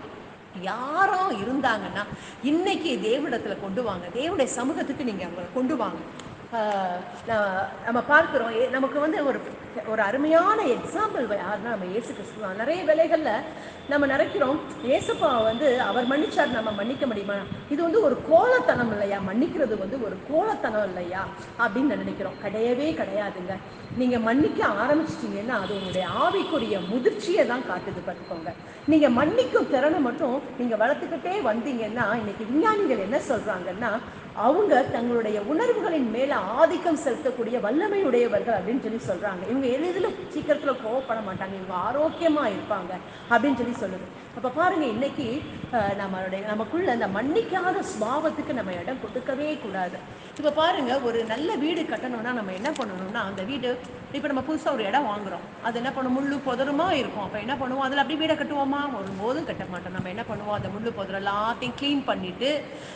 யாரோ இருந்தாங்கன்னா இன்னைக்கு தேவனிடத்துல கொண்டு வாங்க தேவனுடைய சமூகத்துக்கு நீங்க அவங்களை கொண்டு வாங்க ஆஹ் நான் நம்ம பார்க்கிறோம் ஏ- நமக்கு வந்து ஒரு ஒரு அருமையான எக்ஸாம்பிள் யாருன்னா நம்ம இயேசு கிறிஸ்து தான் நிறைய வேலைகள்ல நம்ம நினைக்கிறோம் இயேசுப்பா வந்து அவர் மன்னிச்சார் நம்ம மன்னிக்க முடியுமா இது வந்து ஒரு கோலத்தனம் இல்லையா மன்னிக்கிறது வந்து ஒரு கோலத்தனம் இல்லையா அப்படின்னு நான் நினைக்கிறோம் கிடையவே கிடையாதுங்க நீங்க மன்னிக்க ஆரம்பிச்சிட்டீங்கன்னா அது உங்களுடைய ஆவிக்குரிய முதிர்ச்சியை தான் காட்டுது பார்த்துக்கோங்க நீங்க மன்னிக்கும் திறனை மட்டும் நீங்க வளர்த்துக்கிட்டே வந்தீங்கன்னா இன்னைக்கு விஞ்ஞானிகள் என்ன சொல்றாங்கன்னா அவங்க தங்களுடைய உணர்வுகளின் மேல ஆதிக்கம் செலுத்தக்கூடிய வல்லமையுடையவர்கள் அப்படின்னு சொல்லி சொல்றாங்க இவங்க எளிதில் சீக்கிரத்துல கோவப்பட மாட்டாங்க இவங்க ஆரோக்கியமா இருப்பாங்க அப்படின்னு சொல்லி சொல்லுது அப்ப பாருங்க இன்னைக்கு அஹ், நம்மளுடைய நமக்குள்ள அந்த மன்னிக்காத சுபாவத்துக்கு நம்ம இடம் கொடுக்கவே கூடாது இப்ப பாருங்க ஒரு நல்ல வீடு கட்டணும்னா நம்ம என்ன பண்ணணும்னா அந்த வீடு இப்ப நம்ம புதுசா ஒரு இடம் வாங்குறோம் அது என்ன பண்ணும் முள்ளு புதருமா இருக்கும் அப்ப என்ன பண்ணுவோம் அதுல அப்படியே வீடை கட்டுவோமா ஒரு போதும் கட்ட மாட்டோம் நம்ம என்ன பண்ணுவோம் அந்த முள்ளு புதர் எல்லாத்தையும் க்ளீன் பண்ணிட்டு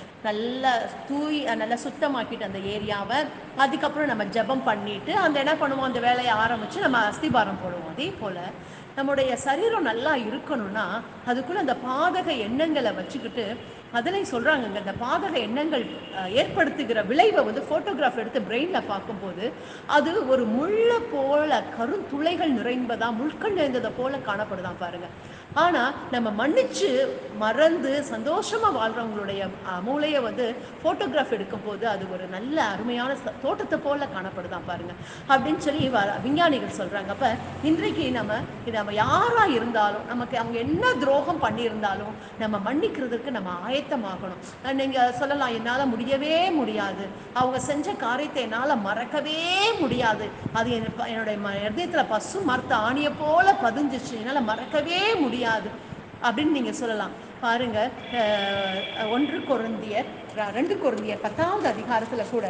நல்லா தூய் நல்லா சுத்தமாக்கிட்டு அந்த ஏரியாவை அதுக்கப்புறம் நம்ம ஜெபம் பண்ணிட்டு அந்த என்ன பண்ணுவோம் அந்த வேலையை ஆரம்பிச்சு நம்ம அஸ்திபாரம் போடுவோம் அதே போல நம்முடைய சரீரம் நல்லா இருக்கணும்னா அதுக்குள்ள அந்த பாதக எண்ணங்களை வச்சுக்கிட்டு அதிலையும் சொல்றாங்கங்க இந்த பாதக எண்ணங்கள் அஹ், ஏற்படுத்துகிற விளைவை வந்து போட்டோகிராஃப் எடுத்து பிரெயின்ல பார்க்கும்போது அது ஒரு முள்ள போல கருந்துளைகள் நிறைந்ததா முட்கள் நிறைந்ததை போல காணப்படுதான் பாருங்க ஆனா நம்ம மன்னிச்சு மறந்து சந்தோஷமா வாழ்றவங்களுடைய அஹ், மூளையை வந்து போட்டோகிராஃப் எடுக்கும்போது அது ஒரு நல்ல அருமையான ச- தோட்டத்தை போல காணப்படுதான் பாருங்க அப்படின்னு சொல்லி வ- விஞ்ஞானிகள் சொல்றாங்க அப்ப இன்றைக்கு நம்ம இது நம்ம யாரா இருந்தாலும் நமக்கு அவங்க என்ன துரோகம் பண்ணியிருந்தாலும் நம்ம மன்னிக்கிறதுக்கு நம்ம ஆயத்தமாகணும் அஹ் நீங்க சொல்லலாம் என்னால முடியவே முடியாது அவங்க செஞ்ச காரியத்தை என்னால மறக்கவே முடியாது அது என் ப- என்னுடைய ம- இதயத்துல பசு மரத்த ஆணியை போல பதிஞ்சிச்சு என்னால மறக்கவே முடியாது அப்படின்னு நீங்க சொல்லலாம் பாருங்க அஹ், ஒன்று கொருந்தியர் ர- ரெண்டு கொருந்தியர் பத்தாவது அதிகாரத்துல கூட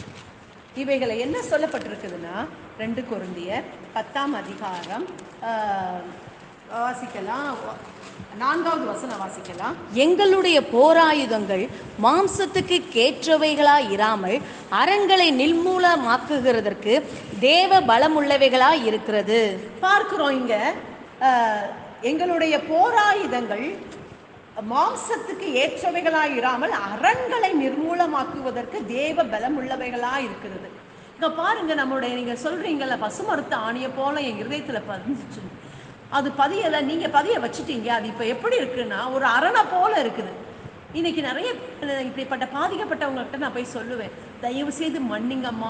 இவைகளை என்ன சொல்லப்பட்டிருக்குதுன்னா ரெண்டு கொருந்தியர் பத்தாம் அதிகாரம் ஆஹ், வாசிக்கலாம் நான்காவது வசனம் வாசிக்கலாம் எங்களுடைய போராயுதங்கள் மாம்சத்துக்கு கேற்றவைகளாய் இராமல் அரண்களை நிர்மூலமாக்குகிறதற்கு தேவ பலமுள்ளவைகளாய் இருக்கிறது பார்க்கிறோம் இங்க ஆஹ், எங்களுடைய போராயுதங்கள் மாம்சத்துக்கு ஏற்றவைகளாய் இராமல் அரண்களை நிர்மூலமாக்குவதற்கு தேவ பலம் உள்ளவைகளாய் இருக்கிறது இங்க பாருங்க நம்மளுடைய நீங்க சொல்றீங்கல்ல பசுமரத்து ஆணியை போல என் இருதயத்துல பதிஞ்சிச்சு அது பதியல நீங்க பதிய வச்சுட்டீங்க அது இப்ப எப்படி இருக்குன்னா ஒரு அரணை போல இருக்குது இன்னைக்கு நிறைய அஹ், இப்படிப்பட்ட பாதிக்கப்பட்டவங்ககிட்ட நான் போய் சொல்லுவேன் தயவு செய்து மன்னிங்கம்மா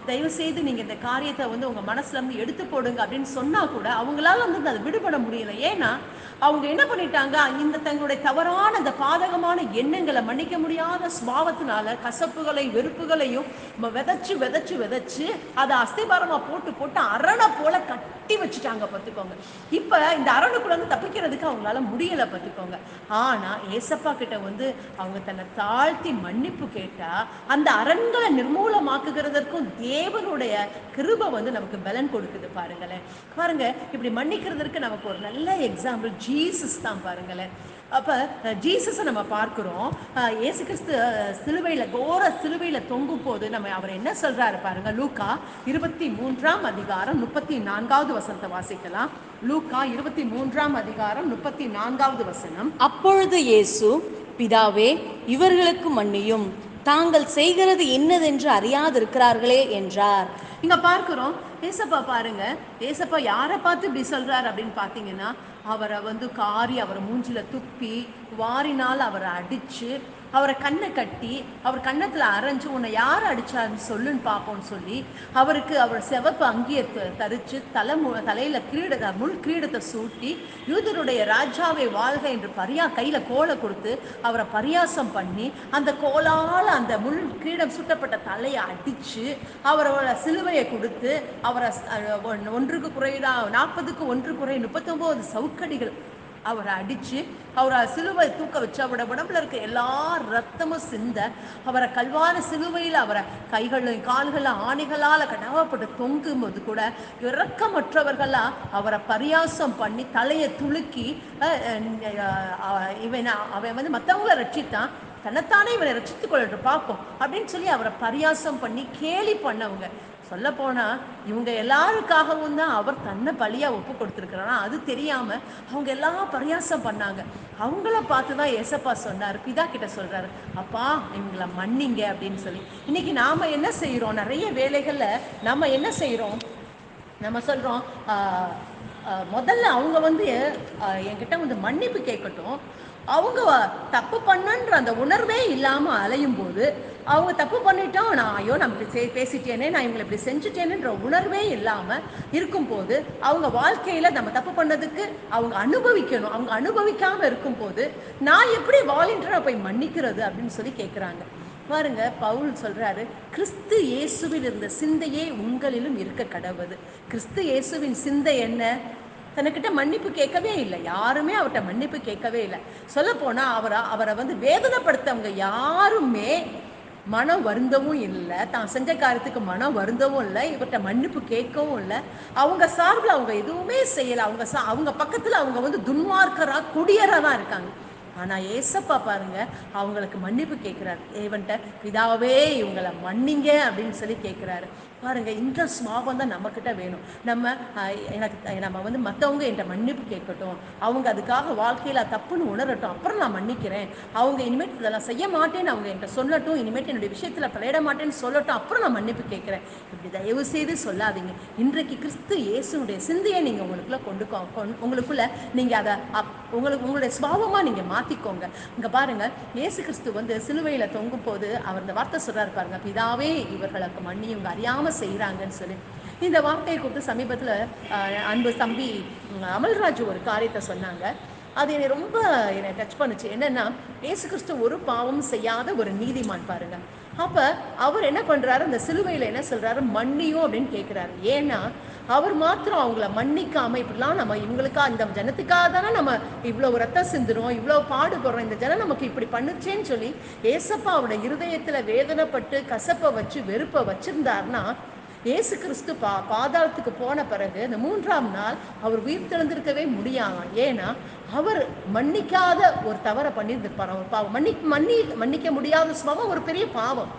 தயவு செய்து நீங்க இந்த காரியத்தை வந்து உங்க மனசுல இருந்து எடுத்து போடுங்க அப்படின்னு சொன்னா கூட அவங்களால வந்து அதை விடுபட முடியல ஏன்னா அவங்க என்ன பண்ணிட்டாங்க இந்த தங்களுடைய தவறான இந்த பாதகமான எண்ணங்களை மன்னிக்க முடியாத சுபாவத்தினால கசப்புகளை வெறுப்புகளையும் ம- விதைச்சு விதைச்சு விதைச்சு அதை அஸ்திபாரமா போட்டு போட்டு அரணை போல கட்டி வச்சுட்டாங்க பார்த்துக்கோங்க இப்ப இந்த அரணுக்குள்ள இருந்து தப்பிக்கிறதுக்கு அவங்களால முடியல பார்த்துக்கோங்க ஆனா ஏசப்பா கிட்ட வந்து அவங்க தன்னை தாழ்த்தி மன்னிப்பு கேட்டா அந்த அரண்களை நிர்மூலமாக்குகிறதற்கும் தேவனுடைய கிருபை வந்து நமக்கு பலன் கொடுக்குது பாருங்களேன் பாருங்க இப்படி மன்னிக்கிறதற்கு நமக்கு ஒரு நல்ல எக்ஸாம்பிள் ஜீசஸ் தான் பாருங்களேன் அப்ப அஹ், ஜீசஸை நம்ம பார்க்கிறோம் அஹ், இயேசு கிறிஸ்து அஹ், சிலுவையில கோர சிலுவையில தொங்கும் போது நம்ம அவர் என்ன சொல்றாரு பாருங்க லூக்கா இருபத்தி மூன்றாம் அதிகாரம் முப்பத்தி நான்காவது வசனத்தை வாசிக்கலாம் லூக்கா இருபத்தி மூன்றாம் அதிகாரம் முப்பத்தி நான்காவது வசனம் அப்பொழுது இயேசு பிதாவே இவர்களுக்கு மன்னியும் தாங்கள் செய்கிறது இன்னதென்று அறியாதிருக்கிறார்களே என்றார் இங்க பார்க்கிறோம் ஏசப்பா பாருங்க ஏசப்பா யாரை பார்த்து இப்படி சொல்றாரு அப்படின்னு பார்த்தீங்கன்னா அவரை வந்து காரி அவரை மூஞ்சில துப்பி வாரினால் அவரை அடிச்சு அவரை கண்ணை கட்டி அவர் கன்னத்துல அரைஞ்சு உன்னை யார் அடிச்சாருன்னு சொல்லுன்னு பார்ப்போம்னு சொல்லி அவருக்கு அவர் சிவப்பு அங்கியை த- தரிச்சு தலை மு தலையில கிரீட முள் கிரீடத்தை சூட்டி யூதருடைய ராஜாவை வாழ்க என்று பரியா கையில கோலை கொடுத்து அவரை பரியாசம் பண்ணி அந்த கோலால அந்த முள் கிரீடம் சுட்டப்பட்ட தலையை அடிச்சு அவரோட சிலுவையை கொடுத்து அவரை ஸ்- அஹ் ஒன்- ஒன்றுக்கு குறைடா நாற்பதுக்கு ஒன்று குறை முப்பத்தொம்போது சவுக்கடிகள் அவரை அடிச்சு அவரை சிலுவை தூக்க வச்சு அவரோட உடம்புல இருக்க எல்லா ரத்தமும் சிந்த அவரை கல்வான சிலுவையில் அவரை கைகளும் கால்களும் ஆணிகளால் கடவப்பட்டு தொங்கும்போது கூட இரக்கமற்றவர்களா அவரை பரியாசம் பண்ணி தலையை துலுக்கி அஹ், அஹ், அஹ், இவன் அவன் வந்து மற்றவங்கள ரட்சித்தான் தன்னைத்தானே இவனை ரட்சித்துக் கொள்ளட்டும் பார்ப்போம் அப்படின்னு சொல்லி அவரை பரியாசம் பண்ணி கேலி பண்ணவங்க சொல்ல போனா இவங்க எல்லாருக்காகவும் தான் அவர் தன்னை பலியா ஒப்பு கொடுத்துருக்கிறாரா அது தெரியாம அவங்க எல்லாம் பரியாசம் பண்ணாங்க அவங்கள பார்த்து தான் ஏசப்பா சொன்னார் பிதா கிட்ட சொல்றாரு அப்பா இவங்கள மன்னிங்க அப்படின்னு சொல்லி இன்னைக்கு நாம என்ன செய்றோம் நிறைய வேலைகள்ல நம்ம என்ன செய்றோம் நம்ம சொல்றோம் ஆஹ், ஆஹ், முதல்ல அவங்க வந்து ஆஹ், என்கிட்ட வந்து மன்னிப்பு கேட்கட்டும் அவங்க தப்பு பண்ணன்ற அந்த உணர்வே இல்லாம அலையும் போது அவங்க தப்பு பண்ணிட்டோம் நான் ஐயோ நான் இப்படி சே- பேசிட்டேனே நான் இவங்களை இப்படி செஞ்சுட்டேனுன்ற உணர்வே இல்லாம இருக்கும்போது அவங்க வாழ்க்கையில நம்ம தப்பு பண்ணதுக்கு அவங்க அனுபவிக்கணும் அவங்க அனுபவிக்காம இருக்கும்போது நான் எப்படி வாலண்டியரா போய் மன்னிக்கிறது அப்படின்னு சொல்லி கேட்குறாங்க பாருங்க பவுல் சொல்றாரு கிறிஸ்து இயேசுவில் இருந்த சிந்தையே உங்களிலும் இருக்க கடவுது கிறிஸ்து இயேசுவின் சிந்தை என்ன தனக்கிட்ட மன்னிப்பு கேட்கவே இல்லை யாருமே அவர்கிட்ட மன்னிப்பு கேட்கவே இல்லை சொல்ல போனா அவரை அவரை வந்து வேதனைப்படுத்தவங்க யாருமே மனம் வருந்தவும் இல்லை தான் செஞ்ச காரியத்துக்கு மனம் வருந்தவும் இல்லை இவர்கிட்ட மன்னிப்பு கேட்கவும் இல்லை அவங்க சார்பில் அவங்க எதுவுமே செய்யலை அவங்க சா அவங்க பக்கத்தில் அவங்க வந்து துன்மார்க்கரா குடியரா தான் இருக்காங்க ஆனா ஏசப்பா பாருங்க அவங்களுக்கு மன்னிப்பு கேட்கிறாரு ஏவன்ட்ட பிதாவே இவங்களை மன்னிங்க அப்படின்னு சொல்லி கேட்கிறாரு பாருங்க இந்த சுவாபம் தான் நம்மக்கிட்ட வேணும் நம்ம ஆஹ், எனக்கு அஹ், நம்ம வந்து மற்றவங்க என்கிட்ட மன்னிப்பு கேட்கட்டும் அவங்க அதுக்காக வாழ்க்கையில தப்புன்னு உணரட்டும் அப்புறம் நான் மன்னிக்கிறேன் அவங்க இனிமேட்டு இதெல்லாம் செய்ய மாட்டேன்னு அவங்க என்கிட்ட சொல்லட்டும் இனிமேட்டு என்னுடைய விஷயத்துல தலையிட மாட்டேன்னு சொல்லட்டும் அப்புறம் நான் மன்னிப்பு கேட்கிறேன் இப்படி தயவு செய்து சொல்லாதீங்க இன்றைக்கு கிறிஸ்து இயேசுனுடைய சிந்தையை நீங்க உங்களுக்குள்ள கொண்டு கோ- கொண்- உங்களுக்குள்ள நீங்க அதை அப்- உங்களுக்கு உங்களுடைய சுபாவமா நீங்க மாத்திக்கோங்க இங்க பாருங்க இயேசு கிறிஸ்து வந்து சிலுவையில தொங்கும் போது அவர் இந்த வார்த்தை சொல்றாரு பாருங்க பிதாவே இவர்களுக்கு மன்னி இவங்க அறியாம செய்றாங்கன்னு சொல்லி இந்த வார்த்தையை குறித்து சமீபத்துல ஆஹ், அன்பு தம்பி உம், அமல்ராஜ் ஒரு காரியத்தை சொன்னாங்க அது என்னை ரொம்ப என்னை டச் பண்ணுச்சு என்னன்னா இயேசு கிறிஸ்து ஒரு பாவம் செய்யாத ஒரு நீதிமான் பாருங்க அப்ப அவர் என்ன பண்றாரு அந்த சிலுவையில என்ன சொல்றாரு மன்னியும் அப்படின்னு கேட்கிறாரு ஏன்னா அவர் மாத்திரம் அவங்கள மன்னிக்காம இப்படிலாம் நம்ம இவங்களுக்கா இந்த ஜனத்துக்காக தானே நம்ம இவ்வளவு ரத்தம் சிந்துறோம் இவ்வளவு பாடுபடுறோம் இந்த ஜனம் நமக்கு இப்படி பண்ணுச்சேன்னு சொல்லி ஏசப்பா அவருடைய இருதயத்துல வேதனைப்பட்டு கசப்பை வச்சு வெறுப்பை வச்சிருந்தாருன்னா இயேசு கிறிஸ்து பா பாதாளத்துக்கு போன பிறகு இந்த மூன்றாம் நாள் அவர் உயிர் தெழுந்திருக்கவே முடியாதாம் ஏன்னா அவர் மன்னிக்காத ஒரு தவறை பண்ணியிருந்திருப்பார் அவர் பாவம் மன்னி மன்னி மன்னிக்க முடியாத சுபாவம் ஒரு பெரிய பாவம்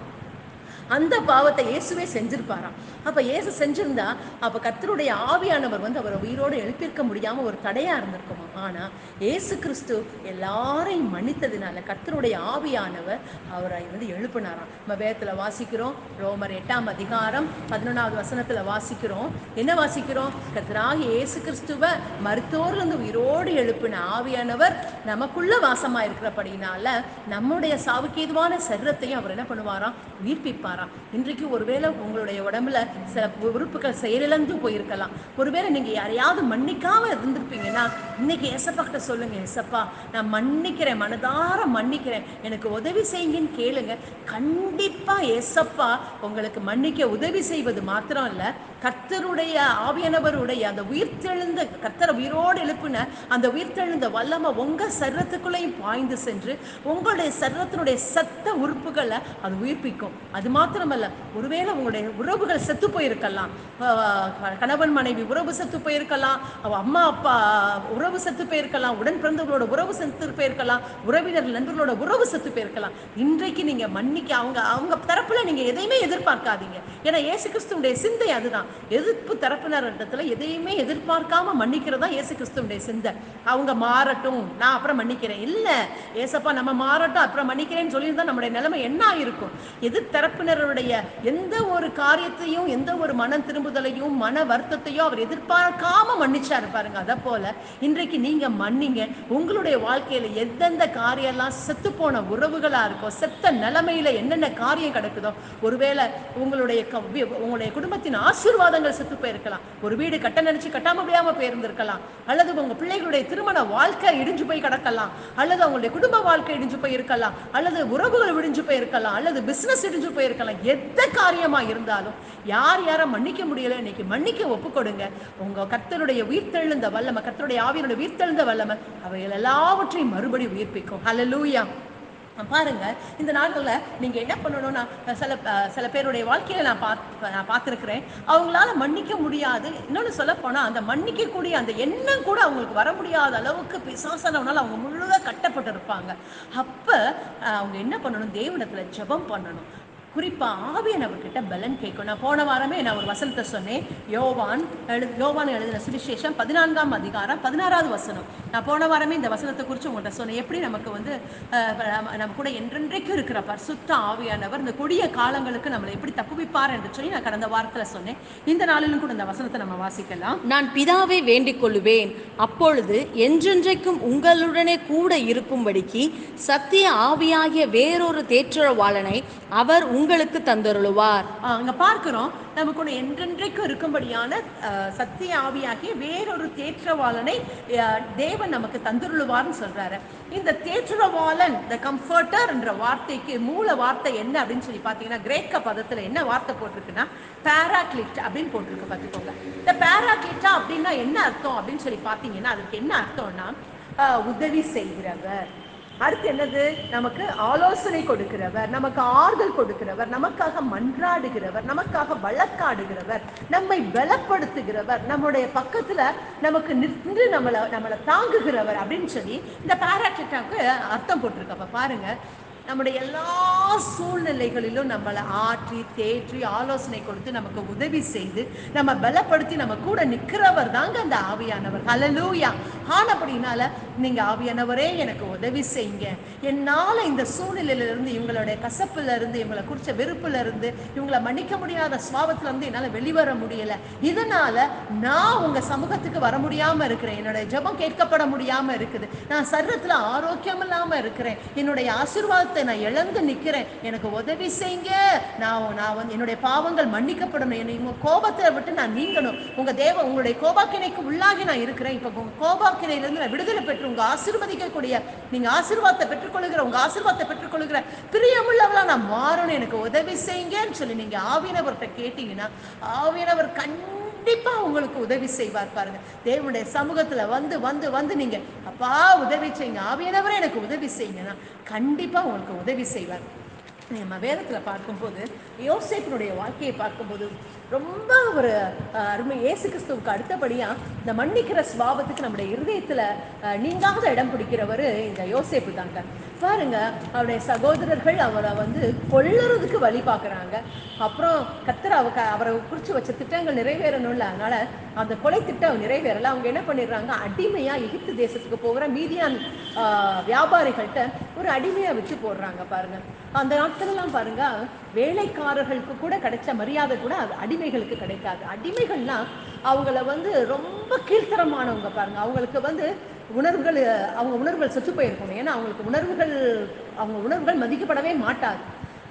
அந்த பாவத்தை இயேசுவே செஞ்சிருப்பாராம் அப்ப இயேசு செஞ்சிருந்தா அப்ப கர்த்தருடைய ஆவியானவர் வந்து அவரை உயிரோடு எழுப்பியிருக்க முடியாம ஒரு தடையா இருந்திருக்குமா ஆனா இயேசு கிறிஸ்து எல்லாரையும் மன்னித்ததினால கர்த்தருடைய ஆவியானவர் அவரை வந்து எழுப்பினாராம் நம்ம வேதத்துல வாசிக்கிறோம் ரோமர் எட்டாம் அதிகாரம் பதினொன்றாவது வசனத்துல வாசிக்கிறோம் என்ன வாசிக்கிறோம் கர்த்தராகிய இயேசு கிறிஸ்துவ மருத்துவர்ல இருந்து உயிரோடு எழுப்பின ஆவியானவர் நமக்குள்ள வாசமா இருக்கிறபடினால நம்முடைய சாவுக்கு ஏதுவான சரீரத்தையும் அவர் என்ன பண்ணுவாராம் உயிர்ப்பிப்பாரா இன்றைக்கு ஒருவேளை உங்களுடைய உடம்புல சில உறுப்புகள் செயலிழந்து போயிருக்கலாம் ஒருவேளை நீங்க யாரையாவது மன்னிக்காம இருந்திருப்பீங்கன்னா இன்னைக்கு ஏசப்பா கிட்ட சொல்லுங்க ஏசப்பா நான் மன்னிக்கிறேன் மனதார மன்னிக்கிறேன் எனக்கு உதவி செய்யுங்கன்னு கேளுங்க கண்டிப்பா ஏசப்பா உங்களுக்கு மன்னிக்க உதவி செய்வது மாத்திரம் இல்ல கர்த்தருடைய ஆவியானவருடைய அந்த உயிர்த்தெழுந்த கர்த்தரை உயிரோடு எழுப்பின அந்த உயிர்த்தெழுந்த வல்லமை உங்க சரீரத்துக்குள்ளேயும் பாய்ந்து சென்று உங்களுடைய சரீரத்தினுடைய சத்த உறுப்புகளை அது உயிர்ப்பிக்கும் அது மாத்திரமல்ல ஒருவேளை உங்களுடைய உறவுகள் செத்து போயிருக்கலாம் ஆஹ் கணவன் மனைவி உறவு செத்து போயிருக்கலாம் அவ அம்மா அப்பா உறவு செத்து போயிருக்கலாம் உடன் பிறந்தவர்களோட உறவு செத்து போயிருக்கலாம் உறவினர் நண்பர்களோட உறவு செத்து போயிருக்கலாம் இன்றைக்கு நீங்க மன்னிக்க அவங்க அவங்க தரப்புல நீங்க எதையுமே எதிர்பார்க்காதீங்க ஏன்னா இயேசு கிறிஸ்துவுடைய சிந்தை அதுதான் எதிர்ப்பு தரப்பினரிடத்துல எதையுமே எதிர்பார்க்காம மன்னிக்கிறதா இயேசு கிறிஸ்துவுடைய சிந்தை அவங்க மாறட்டும் நான் அப்புறம் மன்னிக்கிறேன் இல்ல ஏசப்பா நம்ம மாறட்டும் அப்புறம் மன்னிக்கிறேன்னு சொல்லியிருந்தா நம்முடைய நிலைமை என்ன ஆயிருக்கும் எதிர்த்தரப்பினருடைய எந்த ஒரு காரியத்தையும் எந்த ஒரு மன திரும்புதலையும் மன வருத்தத்தையும் அவர் எதிர்பார்க்காம மன்னிச்சாரு பாருங்க அதை போல இன்றைக்கு நீங்க மன்னிங்க உங்களுடைய வாழ்க்கையில எந்தெந்த காரியம்லாம் செத்து போன உறவுகளா இருக்கோ செத்த நிலைமையில என்னென்ன காரியம் கிடக்குதோ ஒருவேளை உங்களுடைய க- வி- உங்களுடைய குடும்பத்தின் ஆசீர்வாதங்கள் செத்து போயிருக்கலாம் ஒரு வீடு கட்ட நினைச்சு கட்டாம முடியாம போயிருந்திருக்கலாம் அல்லது உங்க பிள்ளைகளுடைய திருமண வாழ்க்கை இடிஞ்சு போய் கிடக்கலாம் அல்லது அவங்களுடைய குடும்ப வாழ்க்கை இடிஞ்சு போய் இருக்கலாம் அல்லது உறவுகள் இடிஞ்சு போயிருக்கலாம் அல்லது பிசினஸ் இடிஞ்சு போயிருக்கலாம் எந்த காரியமா இருந்தாலும் யார் யாரை மன்னிக்க முடியல இன்னைக்கு மன்னிக்க ஒப்பு கொடுங்க உங்க கர்த்தருடைய உயிர்த்தெழுந்த வல்லமை கர்த்தருடைய ஆவியனுடைய உயிர்த்தெழுந்த வல்லமை அவைகள் எல்லாவற்றையும் மறுபடி உயிர்ப்பிக்கும் ஹalleluya பாருங்க இந்த நாட்கள்ல நீங்க என்ன பண்ணணும்னா சில அஹ், சில பேருடைய வாழ்க்கையில நான் பார்த்து நான் பார்த்துருக்கிறேன் அவங்களால மன்னிக்க முடியாது இன்னொன்னு சொல்ல போனா அந்த மன்னிக்கக்கூடிய அந்த எண்ணம் கூட அவங்களுக்கு வர முடியாத அளவுக்கு பிசாசனவனால அவங்க முழுதாக கட்டப்பட்டு இருப்பாங்க அப்ப அஹ், அவங்க என்ன பண்ணணும் தேவனத்துல ஜெபம் பண்ணணும் குறிப்பா ஆவியானவர்கிட்ட பலன் கேட்கும் நான் போன வாரமே நான் ஒரு வசனத்தை சொன்னேன் யோவான் எழு யோவான் எழுதின சுவிசேஷம் பதினான்காம் அதிகாரம் பதினாறாவது வசனம் நான் போன வாரமே இந்த வசனத்தை குறித்து உங்கள்கிட்ட சொன்னேன் எப்படி நமக்கு வந்து அஹ், நம்ம- நம்ம கூட என்றென்றைக்கும் இருக்கிற பரிசுத்த ஆவியானவர் இந்த கொடிய காலங்களுக்கு நம்மளை எப்படி தப்புவிப்பார் என்று சொல்லி நான் கடந்த வாரத்துல சொன்னேன் இந்த நாளிலும் கூட இந்த வசனத்தை நம்ம வாசிக்கலாம் நான் பிதாவை வேண்டிக் கொள்ளுவேன் அப்பொழுது என்றென்றைக்கும் உங்களுடனே கூட இருக்கும்படிக்கு சத்திய ஆவியாகிய வேறொரு தேற்றவாளனை அவர் உங்களுக்கு தந்தருளுவார் ஆஹ் அங்க பார்க்கிறோம் நமக்கு ஒன்று என்றென்றைக்கும் இருக்கும்படியான ஆஹ், சத்திய ஆவியாகிய வேறொரு தேற்றவாளனை ஆஹ், தேவன் நமக்கு தந்துருளுவார்னு சொல்றாரு இந்த தேற்றவாளன் த கம்ஃபர்டர் என்ற வார்த்தைக்கு மூல வார்த்தை என்ன அப்படின்னு சொல்லி பார்த்தீங்கன்னா கிரேக்க பதத்துல என்ன வார்த்தை போட்டிருக்குன்னா பேராக்லிட் அப்படின்னு போட்டிருக்கு பார்த்துக்கோங்க இந்த பேராக்லிட்டா அப்படின்னா என்ன அர்த்தம் அப்படின்னு சொல்லி பார்த்தீங்கன்னா அதுக்கு என்ன அர்த்தம்னா ஆஹ், உதவி செய்கிறவர் அடுத்து என்னது நமக்கு ஆலோசனை கொடுக்கிறவர் நமக்கு ஆறுதல் கொடுக்கிறவர் நமக்காக மன்றாடுகிறவர் நமக்காக வழக்காடுகிறவர் நம்மை பலப்படுத்துகிறவர் நம்முடைய பக்கத்துல நமக்கு நின்று நம்மளை நம்மளை தாங்குகிறவர் அப்படின்னு சொல்லி இந்த பாராட்டிட்டாக்கு அர்த்தம் போட்டிருக்கப்ப பாருங்க நம்முடைய எல்லா சூழ்நிலைகளிலும் நம்மளை ஆற்றி தேற்றி ஆலோசனை கொடுத்து நமக்கு உதவி செய்து நம்ம பலப்படுத்தி நம்ம கூட நிற்கிறவர் தாங்க அந்த ஆவியானவர் ஹalleluya ஆனபடினால நீங்க ஆவியானவரே எனக்கு உதவி செய்யுங்க என்னால இந்த சூழ்நிலையில இருந்து இவங்களுடைய கசப்புல இருந்து இவங்களை குறிச்ச வெறுப்புல இருந்து இவங்களை மன்னிக்க முடியாத சுவாபத்துல இருந்து என்னால வெளிவர முடியல இதனால நான் உங்க சமூகத்துக்கு வர முடியாம இருக்கிறேன் என்னுடைய ஜெபம் கேட்கப்பட முடியாம இருக்குது நான் சரீரத்துல ஆரோக்கியம் இல்லாம இருக்கிறேன் என்னுடைய ஆசீர்வாதத்தை நான் இழந்து நிக்கிறேன் எனக்கு உதவி செய்யுங்க நான் நான் வந்து என்னுடைய பாவங்கள் மன்னிக்கப்படணும் என்னை உங்க கோபத்தை விட்டு நான் நீங்கணும் உங்க தேவ உங்களுடைய கோபாக்கினைக்கு உள்ளாகி நான் இருக்கிறேன் இப்ப உங்க கோபாக்கினையிலிருந்து நான் விடுதலை பெற்று உங்க ஆசீர்வதிக்கக்கூடிய நீங்க ஆசீர்வாதத்தை பெற்றுக்கொள்கிற உங்க ஆசீர்வாதத்தை பெற்றுக்கொள்கிற பிரியமுள்ளவளா நான் மாறணும் எனக்கு உதவி செய்யுங்கன்னு சொல்லி நீங்க ஆவியனவர்கிட்ட கேட்டீங்கன்னா ஆவியனவர் கண்டிப்பா உங்களுக்கு உதவி செய்வார் பாருங்க தேவனுடைய சமூகத்துல வந்து வந்து வந்து நீங்க அப்பா உதவி செய்யுங்க ஆவியானவரே எனக்கு உதவி செய்யுங்கன்னா கண்டிப்பா உங்களுக்கு உதவி செய்வார் நம்ம வேதத்துல பார்க்கும்போது யோசேப்பினுடைய வாழ்க்கையை பார்க்கும்போது ரொம்ப ஒரு அஹ், அருமை இயேசு கிறிஸ்துவுக்கு அடுத்தபடியா இந்த மன்னிக்கிற சுபாவத்துக்கு நம்முடைய இருதயத்துல அஹ், நீங்காத இடம் பிடிக்கிறவர் இந்த யோசேப்பு தாங்க பாருங்க அவருடைய சகோதரர்கள் அவரை வந்து கொல்லறதுக்கு வழி பார்க்கறாங்க அப்புறம் கத்தர் அவ அவரை குறிச்சு வச்ச திட்டங்கள் நிறைவேறணும்ல அதனால அந்த கொலை திட்டம் நிறைவேறல அவங்க என்ன பண்ணிடுறாங்க அடிமையா எகிப்து தேசத்துக்கு போகிற மீதியான் ஆஹ், வியாபாரிகள்ட்ட ஒரு அடிமையா வச்சு போடுறாங்க பாருங்க அந்த நாட்களெல்லாம் பாருங்க வேலைக்காரர்களுக்கு கூட கிடைச்ச மரியாதை கூட அது அடிமைகளுக்கு கிடைக்காது அடிமைகள்னா அவங்கள வந்து ரொம்ப கீழ்த்தரமானவங்க பாருங்க அவங்களுக்கு வந்து உணர்வுகள் அவங்க உணர்வுகள் செத்து போயிருக்கணும் ஏன்னா அவங்களுக்கு உணர்வுகள் அவங்க உணர்வுகள் மதிக்கப்படவே மாட்டாது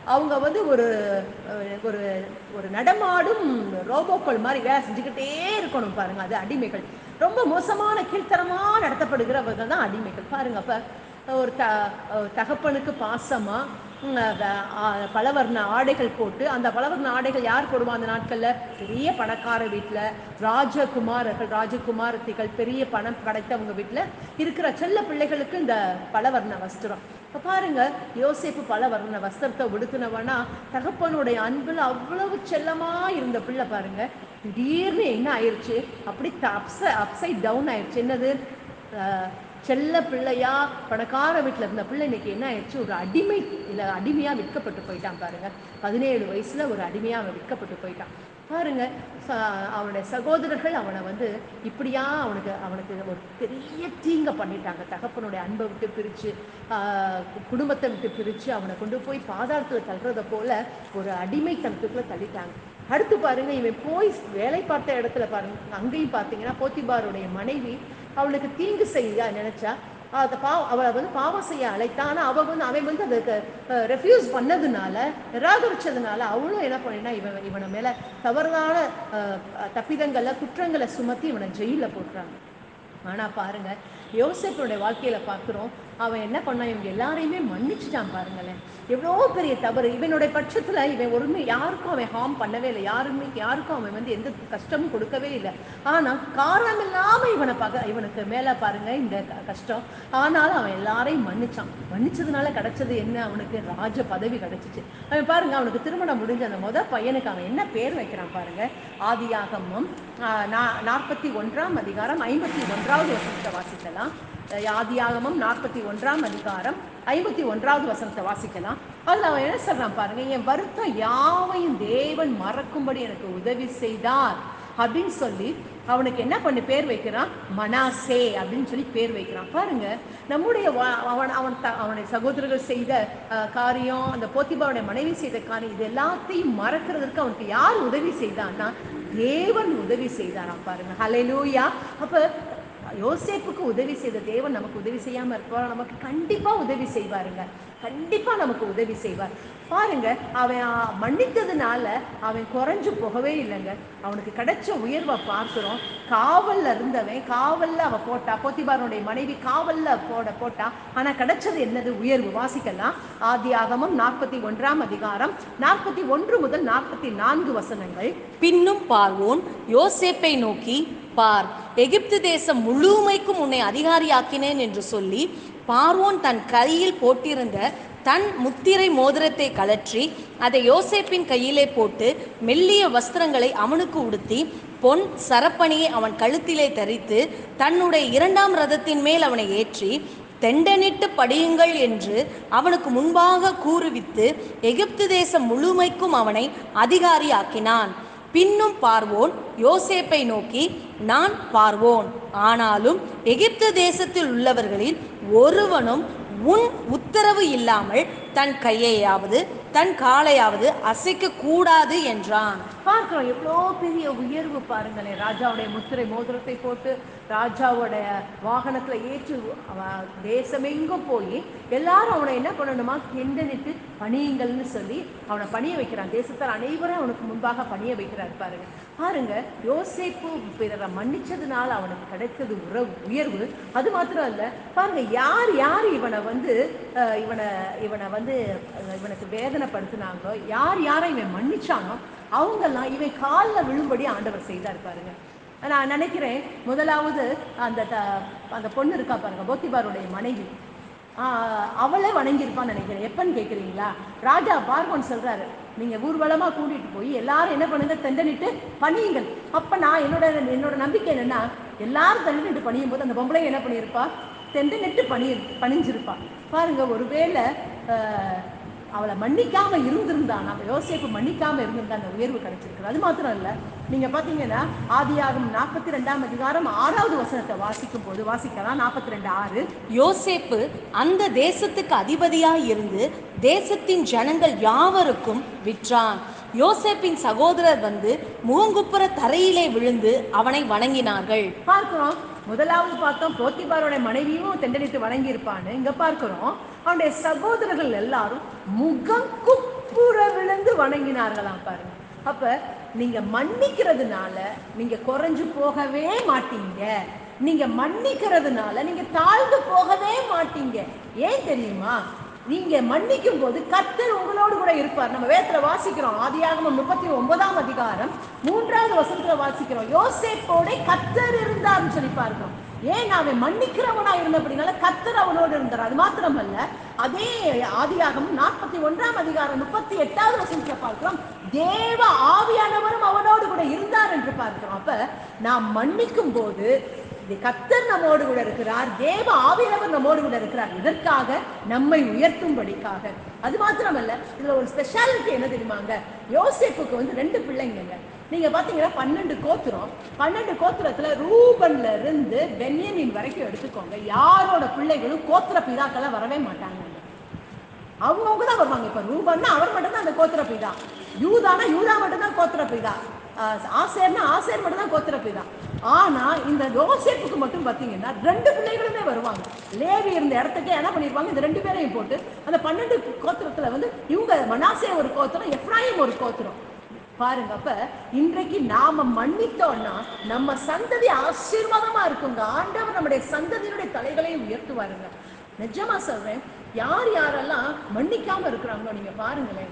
அவங்க வந்து ஒரு அஹ், ஒரு ஒரு நடமாடும் ரோபோக்கள் மாதிரி வேலை செஞ்சுக்கிட்டே இருக்கணும் பாருங்க அது அடிமைகள் ரொம்ப மோசமான கீழ்த்தரமா நடத்தப்படுகிறவங்க தான் அடிமைகள் பாருங்க அப்ப ஒரு த அஹ் தகப்பனுக்கு பாசமா உம், அஹ் ஆ- பலவர்ண ஆடைகள் போட்டு அந்த பலவர்ண ஆடைகள் யார் போடுவா அந்த நாட்கள்ல பெரிய பணக்கார வீட்டுல ராஜகுமாரர்கள் ராஜகுமாரத்திகள் பெரிய பணம் படைத்தவங்க வீட்டுல இருக்கிற செல்ல பிள்ளைகளுக்கு இந்த பலவர்ண வஸ்திரம் இப்ப பாருங்க யோசேப்பு பலவர்ண வஸ்திரத்தை உடுத்தினவனா தகப்பனுடைய அன்பில் அவ்வளவு செல்லமா இருந்த பிள்ளை பாருங்க திடீர்னு என்ன ஆயிருச்சு அப்படி அப்ச அப்சைட் டவுன் ஆயிருச்சு என்னது அஹ், செல்ல பிள்ளையா பணக்கார வீட்டில் இருந்த பிள்ளை இன்னைக்கு என்ன ஆயிடுச்சு ஒரு அடிமை இல்லை அடிமையா விற்கப்பட்டு போயிட்டான் பாருங்க பதினேழு வயசுல ஒரு அடிமையா அவன் விற்கப்பட்டு போயிட்டான் பாருங்க ச- அவனுடைய சகோதரர்கள் அவனை வந்து இப்படியா அவனுக்கு அவனுக்கு ஒரு பெரிய தீங்க பண்ணிட்டாங்க தகப்பனுடைய அன்பை விட்டு பிரிச்சு ஆஹ், குடும்பத்தை விட்டு பிரிச்சு அவனை கொண்டு போய் பாதாளத்துல தள்ளுறத போல ஒரு அடிமைத்தனத்துக்குள்ள தள்ளிட்டாங்க அடுத்து பாருங்க இவன் போய் வேலை பார்த்த இடத்துல பாருங்க அங்கேயும் பார்த்தீங்கன்னா போத்திபாருடைய மனைவி அவளுக்கு தீங்கு செய்ய நினைச்சா அதை பா அவளை வந்து பாவம் செய்ய அழைத்தா ஆனா அவ வந்து அவன் வந்து அதுக்கு ரெஃப்யூஸ் பண்ணதுனால நிராகரிச்சதுனால அவளும் என்ன பண்ணினா இவன் இவனை மேல தவறுதான அஹ், தப்பிதங்களை குற்றங்களை சுமத்தி இவனை ஜெயில போட்டுறாங்க ஆனா பாருங்க யோசேப்பனுடைய வாழ்க்கையில பார்க்கிறோம் அவன் என்ன பண்ணான் இவங்க எல்லாரையுமே மன்னிச்சுட்டான் பாருங்களேன் எவ்வளோ பெரிய தவறு இவனுடைய பட்சத்துல இவன் ஒருமே யாருக்கும் அவன் ஹார்ம் பண்ணவே இல்லை யாருமே யாருக்கும் அவன் வந்து எந்த கஷ்டமும் கொடுக்கவே இல்லை ஆனா காரணம் இல்லாம இவனை பக இவனுக்கு மேல பாருங்க இந்த க- கஷ்டம் ஆனாலும் அவன் எல்லாரையும் மன்னிச்சான் மன்னிச்சதுனால கிடைச்சது என்ன அவனுக்கு ராஜ பதவி கிடைச்சிச்சு அவன் பாருங்க அவனுக்கு திருமணம் முடிஞ்ச அந்த முத பையனுக்கு அவன் என்ன பேர் வைக்கிறான் பாருங்க ஆதியாகமம் ஆஹ், நா- நாற்பத்தி ஒன்றாம் அதிகாரம் ஐம்பத்தி ஒன்றாவது வசனத்தை வாசிக்கலாம் அஹ், ஆதியாகமம் நாற்பத்தி ஒன்றாம் அதிகாரம் ஐம்பத்தி ஒன்றாவது வசனத்தை வாசிக்கலாம் அதுல அவன் என்ன சொல்றான் பாருங்க என் வருத்தம் யாவையும் தேவன் மறக்கும்படி எனக்கு உதவி செய்தார் அப்படின்னு சொல்லி அவனுக்கு என்ன பண்ணி பேர் வைக்கிறான் மனாசே அப்படின்னு சொல்லி பேர் வைக்கிறான் பாருங்க நம்முடைய வா- அவன் அவன் த- அவனுடைய சகோதரர்கள் செய்த அஹ், காரியம் அந்த போத்திபாவுடைய மனைவி செய்த காரியம் இது எல்லாத்தையும் மறக்கிறதுக்கு அவனுக்கு யார் உதவி செய்தான்னா தேவன் உதவி செய்தாராம் பாருங்க ஹalleluya அப்ப யோசேப்புக்கு உதவி செய்த தேவன் நமக்கு உதவி செய்யாம இருப்பார் நமக்கு கண்டிப்பா உதவி செய்வாருங்க கண்டிப்பா நமக்கு உதவி செய்வார் பாருங்க அவன் ஆ, மன்னித்ததுனால அவன் குறைஞ்சு போகவே இல்லைங்க அவனுக்கு கிடைச்ச உயர்வை பார்க்கிறோம் காவல்ல இருந்தவன் காவல்ல அவ போட்டா போத்திபாரனுடைய மனைவி காவல்ல போட போட்டா ஆனா கிடைச்சது என்னது உயர்வு வாசிக்கலாம் ஆதி ஆகமம் நாற்பத்தி ஒன்றாம் அதிகாரம் நாற்பத்தி ஒன்று முதல் நாற்பத்தி நான்கு வசனங்கள் பின்னும் பார்வோன் யோசேப்பை நோக்கி பார் எகிப்து தேசம் முழுமைக்கும் உன்னை அதிகாரியாக்கினேன் என்று சொல்லி பார்வோன் தன் கையில் போட்டிருந்த தன் முத்திரை மோதிரத்தை கழற்றி அதை யோசேப்பின் கையிலே போட்டு மெல்லிய வஸ்திரங்களை அவனுக்கு உடுத்தி பொன் சரப்பணியை அவன் கழுத்திலே தரித்து தன்னுடைய இரண்டாம் ரதத்தின் மேல் அவனை ஏற்றி தெண்டனிட்டு படியுங்கள் என்று அவனுக்கு முன்பாக கூறுவித்து எகிப்து தேசம் முழுமைக்கும் அவனை அதிகாரியாக்கினான் பின்னும் பார்வோன் யோசேப்பை நோக்கி நான் பார்வோன் ஆனாலும் எகிப்து தேசத்தில் உள்ளவர்களில் ஒருவனும் உன் உத்தரவு இல்லாமல் தன் கையையாவது தன் காலையாவது அசைக்க கூடாது என்றான் பார்க்கிறோம் எவ்வளோ பெரிய உயர்வு பாருங்களேன் ராஜாவுடைய முத்திரை மோதிரத்தை போட்டு ராஜாவோடைய வாகனத்துல ஏற்றி அவன் தேசமெங்கும் போய் எல்லாரும் அவனை என்ன பண்ணணுமா கெண்டனிட்டு பணியுங்கள்னு சொல்லி அவனை பணிய வைக்கிறான் தேசத்தார் அனைவரும் அவனுக்கு முன்பாக பணிய வைக்கிறார் பாருங்க பாருங்க யோசேப்பு பிறரை மன்னிச்சதுனால அவனுக்கு கிடைத்தது உறவு உயர்வு அது மாத்திரம் இல்ல பாருங்க யார் யார் இவனை வந்து அஹ், இவனை இவனை வந்து அஹ், இவனுக்கு வேதனைப்படுத்தினாங்களோ யார் யாரை இவன் மன்னிச்சானோ அவங்கெல்லாம் இவன் காலில் விழும்படி ஆண்டவர் செய்தார் பாருங்க நான் நினைக்கிறேன் முதலாவது அந்த த- அந்த பொண்ணு இருக்கா பாருங்க போத்திபாருடைய மனைவி ஆஹ் அவளே வணங்கியிருப்பான்னு நினைக்கிறேன் எப்பன்னு கேட்குறீங்களா ராஜா பார்வன் சொல்றாரு நீங்க ஊர்வலமா கூட்டிட்டு போய் எல்லாரும் என்ன பண்ணுங்க தண்டனிட்டு பணியுங்கள் அப்ப நான் என்னோட என்னோட நம்பிக்கை என்னன்னா எல்லாரும் தண்டனிட்டு பணியும் போது அந்த பொம்பளை என்ன பண்ணியிருப்பா தெண்டனிட்டு பணி பணிஞ்சிருப்பா பாருங்க ஒருவேளை ஆஹ், அவளை மன்னிக்காம இருந்திருந்தா நம்ம யோசேப்பு மன்னிக்காம இருந்திருந்தா அந்த உயர்வு கிடைச்சிருக்கு அது மாத்திரம் இல்ல நீங்க பாத்தீங்கன்னா ஆதியாகும் நாற்பத்தி ரெண்டாம் அதிகாரம் ஆறாவது வசனத்தை வாசிக்கும் போது வாசிக்கலாம் நாற்பத்தி ரெண்டு ஆறு யோசேப்பு அந்த தேசத்துக்கு அதிபதியாய் இருந்து தேசத்தின் ஜனங்கள் யாவருக்கும் விற்றான் யோசேப்பின் சகோதரர் வந்து முகங்குப்புற தரையிலே விழுந்து அவனை வணங்கினார்கள் பார்க்கிறோம் முதலாவது பார்த்தோம் போத்திபாரோட மனைவியும் தெண்டனித்து வணங்கி இருப்பான்னு இங்க பார்க்கிறோம் அவனுடைய சகோதரர்கள் எல்லாரும் முகம் குப்புற முப்புற விழுந்து வணங்கினார்களாம் பாருங்க அப்ப நீங்க மன்னிக்கிறதுனால நீங்க குறைஞ்சு போகவே மாட்டீங்க நீங்க மன்னிக்கிறதுனால நீங்க தாழ்ந்து போகவே மாட்டீங்க ஏன் தெரியுமா நீங்க மன்னிக்கும் போது கர்த்தர் உங்களோடு கூட இருப்பார் நம்ம வேதத்துல வாசிக்கிறோம் ஆதியாகமம் முப்பத்தி ஒன்பதாம் அதிகாரம் மூன்றாவது வசனத்துல வாசிக்கிறோம் யோசேப்போட கர்த்தர் இருந்தார்னு சொல்லி பார்க்கிறோம் ஏன் அவன் மன்னிக்கிறவனா இருந்தபடினால கர்த்தர் அவனோடு இருந்தார் அது மாத்திரமல்ல அதே ஆதியாகமம் நாற்பத்தி ஒன்றாம் அதிகாரம் முப்பத்தி எட்டாவது வசனத்துல பார்க்கிறோம் தேவ ஆவியானவரும் அவனோடு கூட இருந்தார் என்று பார்க்கிறோம் அப்ப நாம் மன்னிக்கும் போது இது கர்த்தர் நம்மோடு கூட இருக்கிறார் தேவ ஆவியானவர் நம்மோடு கூட இருக்கிறார் இதற்காக நம்மை உயர்த்தும்படிக்காக அது மாத்திரமல்ல இதுல ஒரு ஸ்பெஷாலிட்டி என்ன தெரியுமாங்க யோசேப்புக்கு வந்து ரெண்டு பிள்ளைங்கங்க நீங்க பாத்தீங்கன்னா பன்னெண்டு கோத்திரம் பன்னெண்டு கோத்திரத்துல ரூபன்ல இருந்து பென்யமின் வரைக்கும் எடுத்துக்கோங்க யாரோட பிள்ளைகளும் கோத்திர பிதாக்கெல்லாம் வரவே மாட்டாங்க அவங்கவுங்க தான் வருவாங்க இப்ப ரூபன்னா அவர் மட்டும் தான் அந்த கோத்திர பிதா யூதானா யூதா மட்டும் தான் கோத்திர பிதா ஆஹ் ஆசேர்னா ஆசேர் மட்டும் தான் கோத்திர பிதா ஆனா இந்த யோசேப்புக்கு மட்டும் பாத்தீங்கன்னா ரெண்டு பிள்ளைகளுமே வருவாங்க லேவி இருந்த இடத்துக்கு என்ன பண்ணிருப்பாங்க இந்த ரெண்டு பேரையும் போட்டு அந்த பன்னெண்டு கோத்திரத்துல வந்து இவங்க மனாசே ஒரு கோத்திரம் எஃப்ராயிம் ஒரு கோத்திரம் பாருங்க அப்ப இன்றைக்கு நாம மன்னித்தோம்னா நம்ம சந்ததி ஆசீர்வாதமா இருக்குங்க ஆண்டவர் நம்முடைய சந்ததியினுடைய தலைகளையும் உயர்த்துவாருங்க நிஜமா சொல்றேன் யார் யாரெல்லாம் மன்னிக்காம இருக்கிறாங்களோ நீங்க பாருங்களேன்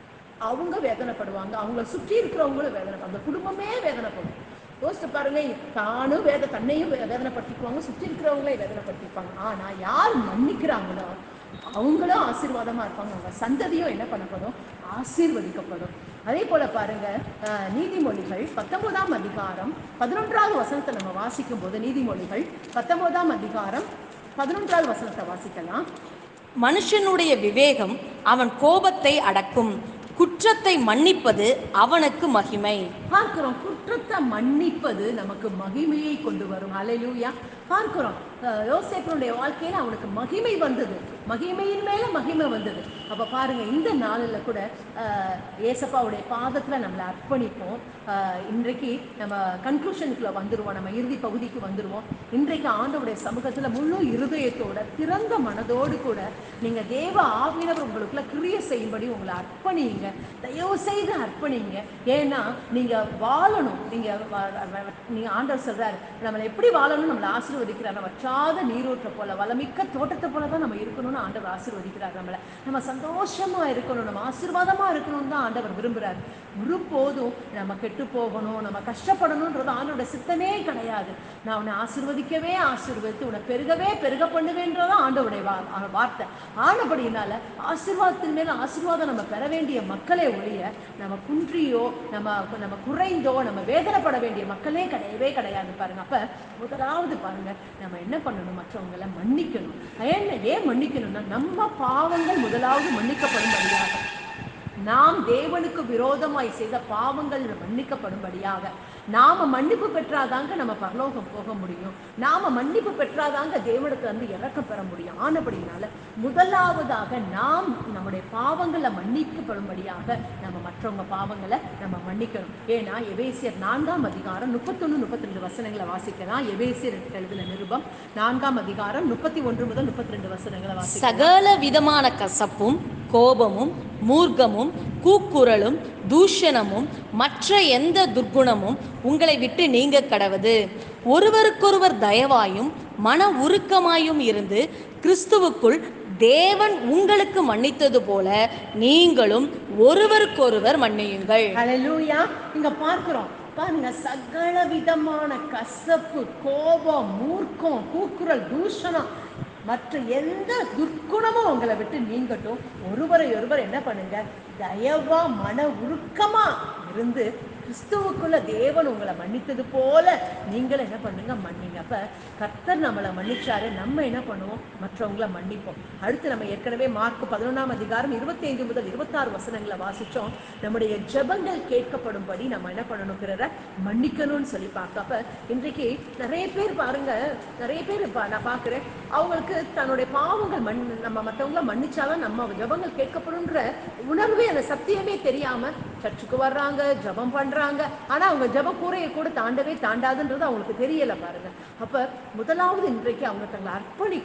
அவங்க வேதனைப்படுவாங்க அவங்கள சுற்றி இருக்கிறவங்களும் வேதனை அந்த குடும்பமே வேதனைப்படும் யோசிச்சு பாருங்க தானும் வேத தன்னையும் வே- வேதனைப்படுத்திக்குவாங்க சுற்றி இருக்கிறவங்களே வேதனைப்படுத்திப்பாங்க ஆனா யார் மன்னிக்கிறாங்களோ அவங்களும் ஆசீர்வாதமா இருப்பாங்க அவங்க சந்ததியும் என்ன பண்ணப்படும் ஆசீர்வதிக்கப்படும் அதே போல பாருங்க அஹ், நீதிமொழிகள் பத்தொன்பதாம் அதிகாரம் பதினொன்றாவது வசனத்தை நம்ம வாசிக்கும் போது நீதிமொழிகள் பத்தொன்பதாம் அதிகாரம் பதினொன்றாவது வசனத்தை வாசிக்கலாம் மனுஷனுடைய விவேகம் அவன் கோபத்தை அடக்கும் குற்றத்தை மன்னிப்பது அவனுக்கு மகிமை பார்க்கிறோம் குற்றத்தை மன்னிப்பது நமக்கு மகிமையை கொண்டு வரும் அலையூயா பார்க்கிறோம் அஹ், யோசேப்பினுடைய வாழ்க்கையில அவனுக்கு மகிமை வந்தது மகிமையின் மேல மகிமை வந்தது அப்ப பாருங்க இந்த நாளில் கூட அஹ், ஏசப்பாவுடைய பாதத்துல நம்மளை அர்ப்பணிப்போம் அஹ், இன்றைக்கு நம்ம கன்க்ளூஷனுக்குள்ள வந்துருவோம் நம்ம இறுதி பகுதிக்கு வந்துருவோம் இன்றைக்கு ஆண்டவருடைய சமூகத்துல முழு இருதயத்தோட திறந்த மனதோடு கூட நீங்க தேவ ஆவியினவர் உங்களுக்குள்ள கிரிய செய்யும்படி உங்களை அர்ப்பணியுங்க தயவு செய்து அர்ப்பணிங்க ஏன்னா நீங்க வாழணும் நீங்க வ- வ- நீங்க ஆண்டவர் சொல்றாரு நம்மளை எப்படி வாழணும் நம்மளை ஆசீர்வதிக்கிறார் நம்ம வற்றாத நீரூற்றை போல வளமிக்க தோட்டத்தை போல தான் நம்ம இருக்கணும்னு ஆண்டவர் ஆசீர்வதிக்கிறார் நம்மளை நம்ம சந்தோஷமா இருக்கணும் நம்ம ஆசீர்வாதமா இருக்கணும்னு தான் ஆண்டவர் விரும்புறாரு ஒருபோதும் நம்ம கெட்டு போகணும் நம்ம கஷ்டப்படணுன்றது ஆண்டோட சித்தமே கிடையாது நான் உன்னை ஆசீர்வதிக்கவே ஆசீர்வதித்து உன்னை பெருகவே பெருக பண்ணுவேன்றதான் ஆண்டவருடைய வா ஆ- வார்த்தை ஆனபடியினால ஆசீர்வாதத்தின் மேல ஆசீர்வாதம் நம்ம பெற வேண்டிய மக்களே ஒழிய நம்ம குன்றியோ நம்ம நம்ம குறைந்தோ நம்ம வேதனைப்பட வேண்டிய மக்களே கிடையவே கிடையாது பாருங்க அப்ப முதலாவது பாருங்க நம்ம என்ன பண்ணணும் மற்றவங்களை மன்னிக்கணும் ஏன் ஏன் மன்னிக்கணும்னா நம்ம பாவங்கள் முதலாவது மன்னிக்கப்படும்படியாக நாம் தேவனுக்கு விரோதமாய் செய்த பாவங்கள் மன்னிக்கப்படும்படியாக நாம மன்னிப்பு பெற்றாதாங்க நம்ம பரலோகம் போக முடியும் நாம மன்னிப்பு பெற்றாதாங்க தேவனுக்கு வந்து இறக்கம் பெற முடியும் ஆனபடினால முதலாவதாக நாம் நம்முடைய பாவங்களை மன்னிக்கப்படும்படியாக நம்ம மற்றவங்க பாவங்களை நம்ம மன்னிக்கணும் ஏன்னா எபேசியர் நான்காம் அதிகாரம் முப்பத்தொன்னு முப்பத்தி ரெண்டு வசனங்களை வாசிக்கலாம் எபேசியர் எழுதின நிருபம் நான்காம் அதிகாரம் முப்பத்தி ஒன்று முதல் முப்பத்தி ரெண்டு வசனங்களை வாசிக்கலாம் சகல விதமான கசப்பும் கோபமும் மூர்க்கமும் கூக்குரலும் தூஷணமும் மற்ற எந்த துர்க்குணமும் உங்களை விட்டு நீங்க கடவது ஒருவருக்கொருவர் தயவாயும் மன உருக்கமாயும் இருந்து கிறிஸ்துவுக்குள் தேவன் உங்களுக்கு மன்னித்தது போல நீங்களும் ஒருவருக்கொருவர் மன்னியுங்கள் ஹalleluya இங்க பார்க்கிறோம் பாருங்க சகல விதமான கசப்பு கோபம் மூர்க்கம் கூக்குரல் தூஷணம் மற்ற எந்த துர்க்குணமும் உங்களை விட்டு நீங்கட்டும் ஒருவரை ஒருவர் என்ன பண்ணுங்க தயவா மன உருக்கமா இருந்து கிறிஸ்துவுக்குள்ள தேவன் உங்களை மன்னித்தது போல நீங்களும் என்ன பண்ணுங்க மன்னிங்க அப்ப கர்த்தர் நம்மளை மன்னிச்சாரு நம்ம என்ன பண்ணுவோம் மற்றவங்களை மன்னிப்போம் அடுத்து நம்ம ஏற்கனவே மார்க் பதினொன்றாம் அதிகாரம் இருபத்தி ஐந்து முதல் இருபத்தாறு வசனங்களை வாசிச்சோம் நம்முடைய ஜெபங்கள் கேட்கப்படும்படி நம்ம என்ன பண்ணணும் பிறரை மன்னிக்கணும்னு சொல்லி பார்த்தோம் அப்ப இன்றைக்கு நிறைய பேர் பாருங்க நிறைய பேர் பா- நான் பார்க்கிறேன் அவங்களுக்கு தன்னுடைய பாவங்கள் மண் நம்ம மற்றவங்கள மன்னிச்சாதான் நம்ம ஜெபங்கள் கேட்கப்படும்ன்ற உணர்வே அந்த சத்தியமே தெரியாம சர்ச்சுக்கு வர்றாங்க ஜெபம் பண்றாங்க ஆனா அவங்க ஜெப கூரையை கூட தாண்டவே தாண்டாதுன்றது அவங்களுக்கு தெரியல பாருங்க அப்ப முதலாவது இன்றைக்கு அவங்க தங்களை அர்ப்பணிக்கணும்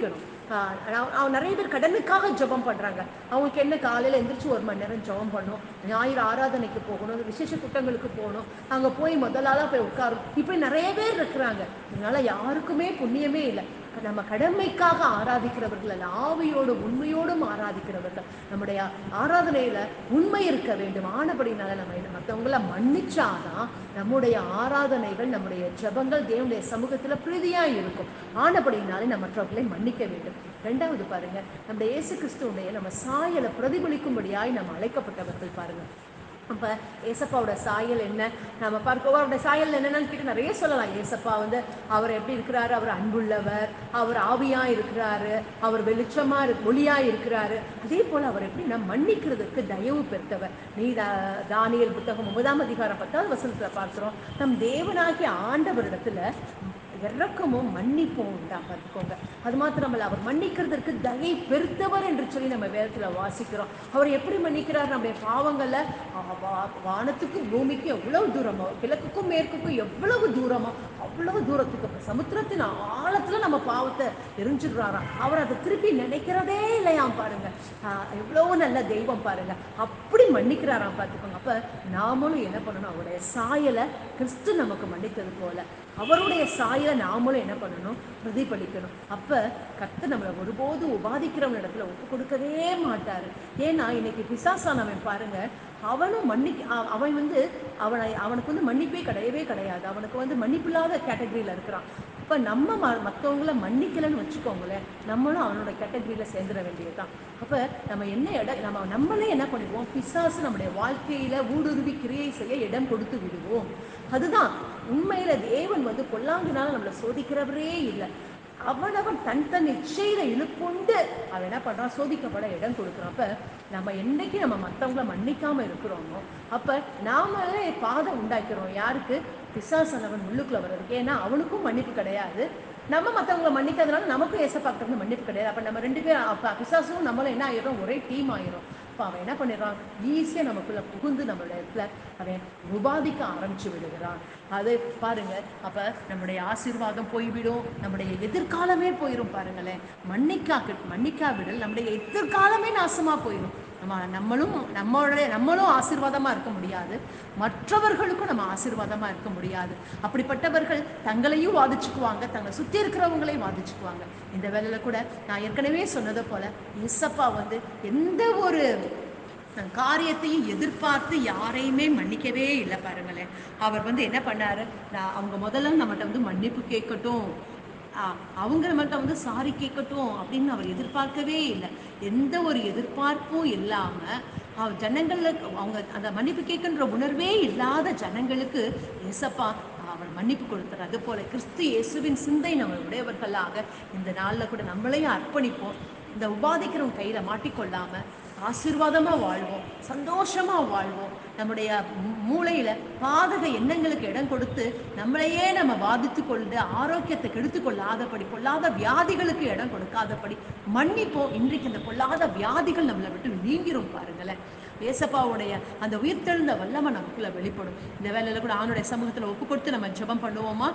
ஆஹ் அவ- அவ நிறைய பேர் கடனுக்காக ஜெபம் பண்றாங்க அவங்களுக்கு என்ன காலையில எந்திரிச்சு ஒரு மணி நேரம் ஜெபம் பண்ணணும் ஞாயிறு ஆராதனைக்கு போகணும் விசேஷ கூட்டங்களுக்கு போகணும் அங்க போய் முதலாளா போய் உட்காரும் இப்படி நிறைய பேர் இருக்கிறாங்க இதனால யாருக்குமே புண்ணியமே இல்லை நம்ம கடமைக்காக ஆராதிக்கிறவர்கள் அல்ல ஆவியோடு உண்மையோடும் ஆராதிக்கிறவர்கள் நம்முடைய ஆராதனையில உண்மை இருக்க வேண்டும் ஆனபடினால நம்ம என்ன மற்றவங்கள மன்னிச்சாதான் நம்முடைய ஆராதனைகள் நம்முடைய ஜெபங்கள் தேவனுடைய சமூகத்துல பிரீதியா இருக்கும் ஆனபடினாலே நம்ம மற்றவர்களை மன்னிக்க வேண்டும் ரெண்டாவது பாருங்க நம்முடைய இயேசு கிறிஸ்துவுடைய நம்ம சாயலை பிரதிபலிக்கும்படியாய் நம்ம அழைக்கப்பட்டவர்கள் பாருங்க அப்ப ஏசப்பாவோட சாயல் என்ன நம்ம பார்க்க அவருடைய சாயல் என்னன்னு கேட்டு நிறைய சொல்லலாம் ஏசப்பா வந்து அவர் எப்படி இருக்கிறாரு அவர் அன்புள்ளவர் அவர் ஆவியா இருக்கிறாரு அவர் வெளிச்சமா இருக்கு ஒளியா இருக்கிறாரு அதே போல அவர் எப்படி நம்ம மன்னிக்கிறதுக்கு தயவு பெற்றவர் நீ தா- தானியேல் புத்தகம் ஒன்பதாம் அதிகாரம் பத்தாவது வசனத்துல பார்க்கிறோம் நம் தேவனாகிய ஆண்டவரிடத்துல இறக்கமும் மன்னிப்பும் உண்டா பார்த்துக்கோங்க அது மாத்திரமல்ல அவர் மன்னிக்கிறதற்கு தயை பெருத்தவர் என்று சொல்லி நம்ம வேதத்துல வாசிக்கிறோம் அவர் எப்படி மன்னிக்கிறார் நம்முடைய பாவங்கள்ல ஆ- வா- வானத்துக்கும் பூமிக்கும் எவ்வளவு தூரமோ கிழக்குக்கும் மேற்குக்கும் எவ்வளவு தூரமோ அவ்வளவு தூரத்துக்கு சமுத்திரத்தின் ஆழத்துல நம்ம பாவத்தை எரிஞ்சிடுறாராம் அவர் அதை திருப்பி நினைக்கிறதே இல்லையாம் பாருங்க ஆஹ் எவ்வளவு நல்ல தெய்வம் பாருங்க அப்படி மன்னிக்கிறாராம் பார்த்துக்கோங்க அப்ப நாமளும் என்ன பண்ணணும் அவருடைய சாயலை கிறிஸ்து நமக்கு மன்னித்தது போல அவருடைய சாயலை நாமளும் என்ன பண்ணணும் பிரதிபலிக்கணும் அப்ப கர்த்தர் நம்மளை ஒருபோதும் உபாதிக்கிறவன் இடத்துல ஒப்பு கொடுக்கவே மாட்டாரு ஏன்னா இன்னைக்கு பிசாசானவன் பாருங்க அவனும் மன்னிக்க அ- அவன் வந்து அவனை அவனுக்கு வந்து மன்னிப்பே கிடையவே கிடையாது அவனுக்கு வந்து மன்னிப்பில்லாத கேட்டகரியில இருக்கிறான் அப்ப நம்ம ம மற்றவங்கள மன்னிக்கலைன்னு வச்சுக்கோங்களேன் நம்மளும் அவனோட கேட்டகரியில சேர்ந்துட வேண்டியதுதான் அப்ப நம்ம என்ன இடம் நம்ம நம்மளே என்ன பண்ணிடுவோம் பிசாசு நம்முடைய வாழ்க்கையில ஊடுருவி கிரியை செய்ய இடம் கொடுத்து விடுவோம் அதுதான் உண்மையில தேவன் வந்து பொல்லாங்கினால நம்மளை சோதிக்கிறவரே இல்லை அவனவன் தன் தன் இச்சையில இழுக்கொண்டு அவன் என்ன பண்றான் சோதிக்கப்பட இடம் கொடுக்குறான் அப்ப நம்ம என்னைக்கு நம்ம மத்தவங்கள மன்னிக்காம இருக்கிறோமோ அப்ப நாமளே பாதை உண்டாக்கிறோம் யாருக்கு பிசாசனவன் உள்ளுக்குள்ள வர்றதுக்கு ஏன்னா அவனுக்கும் மன்னிப்பு கிடையாது நம்ம மத்தவங்கள மன்னிக்காதனால நமக்கும் ஏசப்பாக்கிறது மன்னிப்பு கிடையாது அப்ப நம்ம ரெண்டு பேரும் அப்ப பிசாசும் நம்மளும் என்ன ஆயிரும் ஒரே டீம் ஆயிரும் அப்ப அவன் என்ன பண்ணிடுறான் ஈஸியா நமக்குள்ள புகுந்து நம்மளுடைய இடத்துல அவன் உபாதிக்க ஆரம்பிச்சு விடுகிறான் அது பாருங்க அப்ப நம்முடைய ஆசீர்வாதம் போய்விடும் நம்முடைய எதிர்காலமே போயிடும் பாருங்களேன் மன்னிக்கா மன்னிக்காவிடல் நம்முடைய எதிர்காலமே நாசமா போயிடும் நம்ம நம்மளும் நம்மளுடைய நம்மளும் ஆசீர்வாதமா இருக்க முடியாது மற்றவர்களுக்கும் நம்ம ஆசீர்வாதமா இருக்க முடியாது அப்படிப்பட்டவர்கள் தங்களையும் வாதிச்சுக்குவாங்க தங்களை சுத்தி இருக்கிறவங்களையும் வாதிச்சுக்குவாங்க இந்த வேலையில கூட நான் ஏற்கனவே சொன்னதை போல இசப்பா வந்து எந்த ஒரு காரியத்தையும் எதிர்பார்த்து யாரையுமே மன்னிக்கவே இல்லை பாருங்களேன் அவர் வந்து என்ன பண்ணாரு நான் அவங்க முதல்ல நம்மகிட்ட வந்து மன்னிப்பு கேட்கட்டும் ஆ, அவங்க நம்மள்ட்ட வந்து சாரி கேட்கட்டும் அப்படின்னு அவர் எதிர்பார்க்கவே இல்லை எந்த ஒரு எதிர்பார்ப்பும் இல்லாம அவர் ஜனங்களுக்கு அவங்க அந்த மன்னிப்பு கேட்கின்ற உணர்வே இல்லாத ஜனங்களுக்கு ஏசப்பா அவர் மன்னிப்பு கொடுத்தார் அது போல கிறிஸ்து இயேசுவின் சிந்தை நம்ம உடையவர்களாக இந்த நாள்ல கூட நம்மளையும் அர்ப்பணிப்போம் இந்த உபாதிக்கிறவங்க கையில மாட்டிக்கொள்ளாம ஆசீர்வாதமா வாழ்வோம் சந்தோஷமா வாழ்வோம் நம்முடைய மூ- மூளையில பாதக எண்ணங்களுக்கு இடம் கொடுத்து நம்மளையே நம்ம பாதித்து கொண்டு ஆரோக்கியத்தை கெடுத்து கொள்ளாதபடி பொல்லாத வியாதிகளுக்கு இடம் கொடுக்காதபடி மன்னிப்போம் இன்றைக்கு அந்த பொல்லாத வியாதிகள் நம்மளை விட்டு நீங்கிரும் பாருங்களேன் ஏசப்பாவுடைய அந்த உயிர்த்தெழுந்த வல்லமை நமக்குள்ள வெளிப்படும் இந்த வேலையில கூட ஆணுடைய சமூகத்துல ஒப்பு கொடுத்து நம்ம ஜெபம் பண்ணுவோமா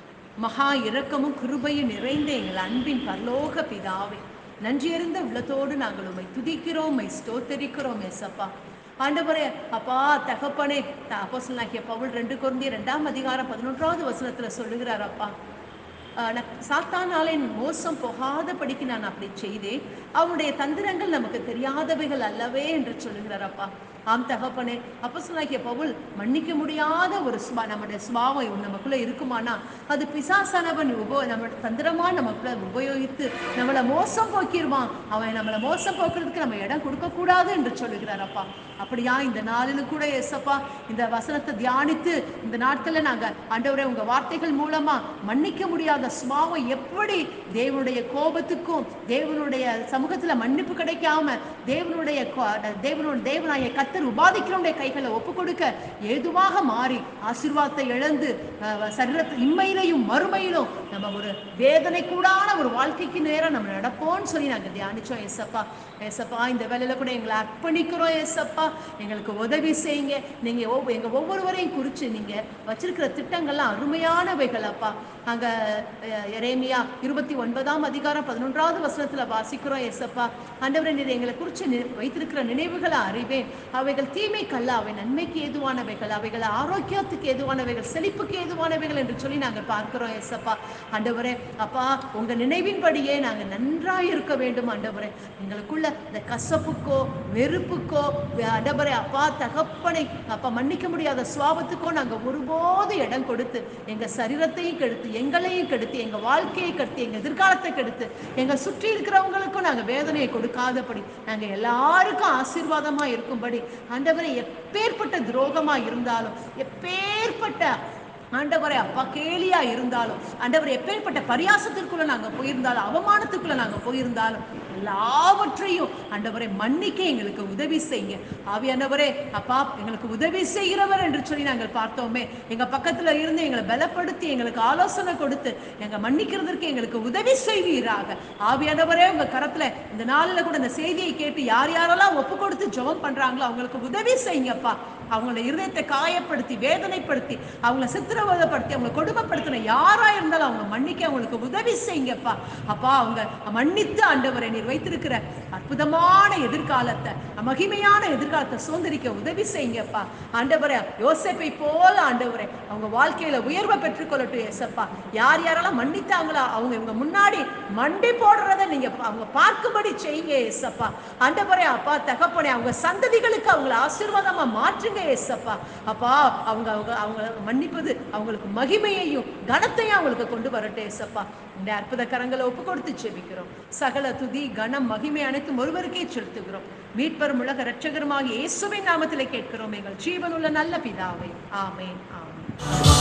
மகா இரக்கமும் கிருபையும் நிறைந்த எங்கள் அன்பின் பரலோக பிதாவே நன்றியறிந்த உள்ளத்தோடு நாங்கள் உம்மை துதிக்கிறோம் உம்மை ஸ்தோத்தரிக்கிறோம் ஏசப்பா ஆண்டவரே அப்பா தகப்பனே அப்போஸ்தலனாகிய பவுல் ரெண்டு குருந்திய ரெண்டாம் அதிகாரம் பதினொன்றாவது வசனத்துல சொல்லுகிறார் அப்பா ஆஹ் நான் சாத்தானாலே மோசம் போகாதபடிக்கு நான் அப்படி செய்தேன் அவனுடைய தந்திரங்கள் நமக்கு தெரியாதவைகள் அல்லவே என்று சொல்லுகிறார் அப்பா ஆம் தகப்பனே அப்போஸ்தலனாகிய பவுல் மன்னிக்க முடியாத ஒரு சுபா நம்முடைய சுபாவம் நமக்குள்ள இருக்குமானா அது பிசாசானவன் உபோ நம்ம தந்திரமா நமக்குள்ள உபயோகித்து நம்மளை மோசம் போக்கிடுவான் அவன் நம்மளை மோசம் போக்குறதுக்கு நம்ம இடம் கொடுக்க கூடாது என்று சொல்லுகிறார் அப்பா அப்படியா இந்த நாளிலும் கூட ஏசப்பா இந்த வசனத்தை தியானித்து இந்த நாட்கள்ல நாங்க ஆண்டவரே உங்க வார்த்தைகள் மூலமா மன்னிக்க முடியாத சுபாவம் எப்படி தேவனுடைய கோபத்துக்கும் தேவனுடைய சமூகத்துல மன்னிப்பு கிடைக்காம தேவனுடைய கோ- தேவனுடைய தேவனாய கத்த கத்தர் உபாதிக்கிறவனுடைய கைகளை ஒப்பு கொடுக்க ஏதுவாக மாறி ஆசீர்வாதத்தை இழந்து அஹ், சரீரத்து இம்மையிலையும் மறுமையிலும் நம்ம ஒரு வேதனை கூடான ஒரு வாழ்க்கைக்கு நேரம் நம்ம நடப்போம்னு சொல்லி நாங்க தியானிச்சோம் ஏசப்பா ஏசப்பா இந்த வேலையில கூட எங்களை அர்ப்பணிக்கிறோம் ஏசப்பா எங்களுக்கு உதவி செய்யுங்க நீங்க ஒவ்வொ- எங்க ஒவ்வொருவரையும் குறிச்சு நீங்க வச்சிருக்கிற திட்டங்கள்லாம் அருமையானவைகள் அப்பா அங்க அஹ், எரேமியா இருபத்தி ஒன்பதாம் அதிகாரம் பதினொன்றாவது வசனத்துல வாசிக்கிறோம் ஏசப்பா ஆண்டவரே நீர் எங்களை குறிச்சு நி- வைத்திருக்கிற நினைவுகளை அறிவேன் அவைகள் தீமைக்கல்ல அவை நன்மைக்கு ஏதுவானவைகள் அவைகள் ஆரோக்கியத்துக்கு ஏதுவானவைகள் செழிப்புக்கு ஏதுவானவைகள் என்று சொல்லி நாங்க பார்க்கிறோம் ஏசப்பா ஆண்டவரே அப்பா உங்க நினைவின்படியே நாங்க நன்றாய் இருக்க வேண்டும் ஆண்டவரே எங்களுக்குள்ள இந்த கசப்புக்கோ வெறுப்புக்கோ வே- ஆண்டவரே அப்பா தகப்பனை அப்பா மன்னிக்க முடியாத சுவாபத்துக்கோ நாங்க ஒருபோது இடம் கொடுத்து எங்க சரீரத்தையும் கெடுத்து எங்களையும் கெடுத்து எங்க வாழ்க்கையை கெடுத்து எங்க எதிர்காலத்தை கெடுத்து எங்க சுற்றி இருக்கிறவங்களுக்கும் நாங்க வேதனையை கொடுக்காதபடி நாங்க எல்லாருக்கும் ஆசீர்வாதமா இருக்கும்படி ஆண்டவரை எப்பேற்பட்ட துரோகமா இருந்தாலும் எப்பேற்பட்ட ஆண்டவரே அப்பா கேலியா இருந்தாலும் ஆண்டவரே எப்பேற்பட்ட பரியாசத்திற்குள்ள நாங்க போயிருந்தாலும் அவமானத்துக்குள்ள நாங்க போயிருந்தாலும் எல்லாவற்றையும் ஆண்டவரை மன்னிக்க எங்களுக்கு உதவி செய்யுங்க ஆவியானவரே அப்பா எங்களுக்கு உதவி செய்கிறவர் என்று சொல்லி நாங்கள் பார்த்தோமே எங்க பக்கத்துல இருந்து எங்களை பலப்படுத்தி எங்களுக்கு ஆலோசனை கொடுத்து எங்க மன்னிக்கிறதற்கு எங்களுக்கு உதவி செய்வீராக ஆவியானவரே உங்க கரத்துல இந்த நாள்ல கூட இந்த செய்தியை கேட்டு யார் யாரெல்லாம் ஒப்பு கொடுத்து ஜெபம் பண்றாங்களோ அவங்களுக்கு உதவி செய்யுங்கப்பா அவங்கள இருதயத்தை காயப்படுத்தி வேதனைப்படுத்தி அவங்கள சித்திரவதைப்படுத்தி அவங்கள கொடுமைப்படுத்தின யாரா இருந்தாலும் அவங்க மன்னிக்க அவங்களுக்கு உதவி செய்யுங்கப்பா அப்பா அவங்க மன்னித்து ஆண்டவரை நீர் வைத்திருக்கிற அற்புதமான எதிர்காலத்தை மகிமையான எதிர்காலத்தை சுதந்திரிக்க உதவி செய்யுங்கப்பா ஆண்டவரே யோசேப்பை போல ஆண்டவரே அவங்க வாழ்க்கையில உயர்வை பெற்றுக்கொள்ளட்டும் ஏசப்பா யார் யாரெல்லாம் மன்னித்தாங்களோ அவங்க இவங்க முன்னாடி மண்டி போடுறத நீங்க பா- அவங்க பார்க்கும்படி செய்யுங்க ஏசப்பா ஆண்டவரே அப்பா தகப்பனே அவங்க சந்ததிகளுக்கு அவங்கள ஆசீர்வாதமா மாற்றுங்க ஏசப்பா அப்பா அவங்க அவங்க அவங்க மன்னிப்பது அவங்களுக்கு மகிமையையும் கனத்தையும் அவங்களுக்கு கொண்டு வரட்டும் ஏசப்பா இந்த அற்புத கரங்களை ஒப்பு கொடுத்து செபிக்கிறோம் சகல துதி கனம் மகிமை அனைத்தும் ஒருவருக்கே செலுத்துகிறோம் மீட்பரும் உலக இரட்சகருமாகிய இயேசுவின் நாமத்திலே கேட்கிறோம் எங்கள் ஜீவனுள்ள நல்ல பிதாவே ஆமென் ஆமென்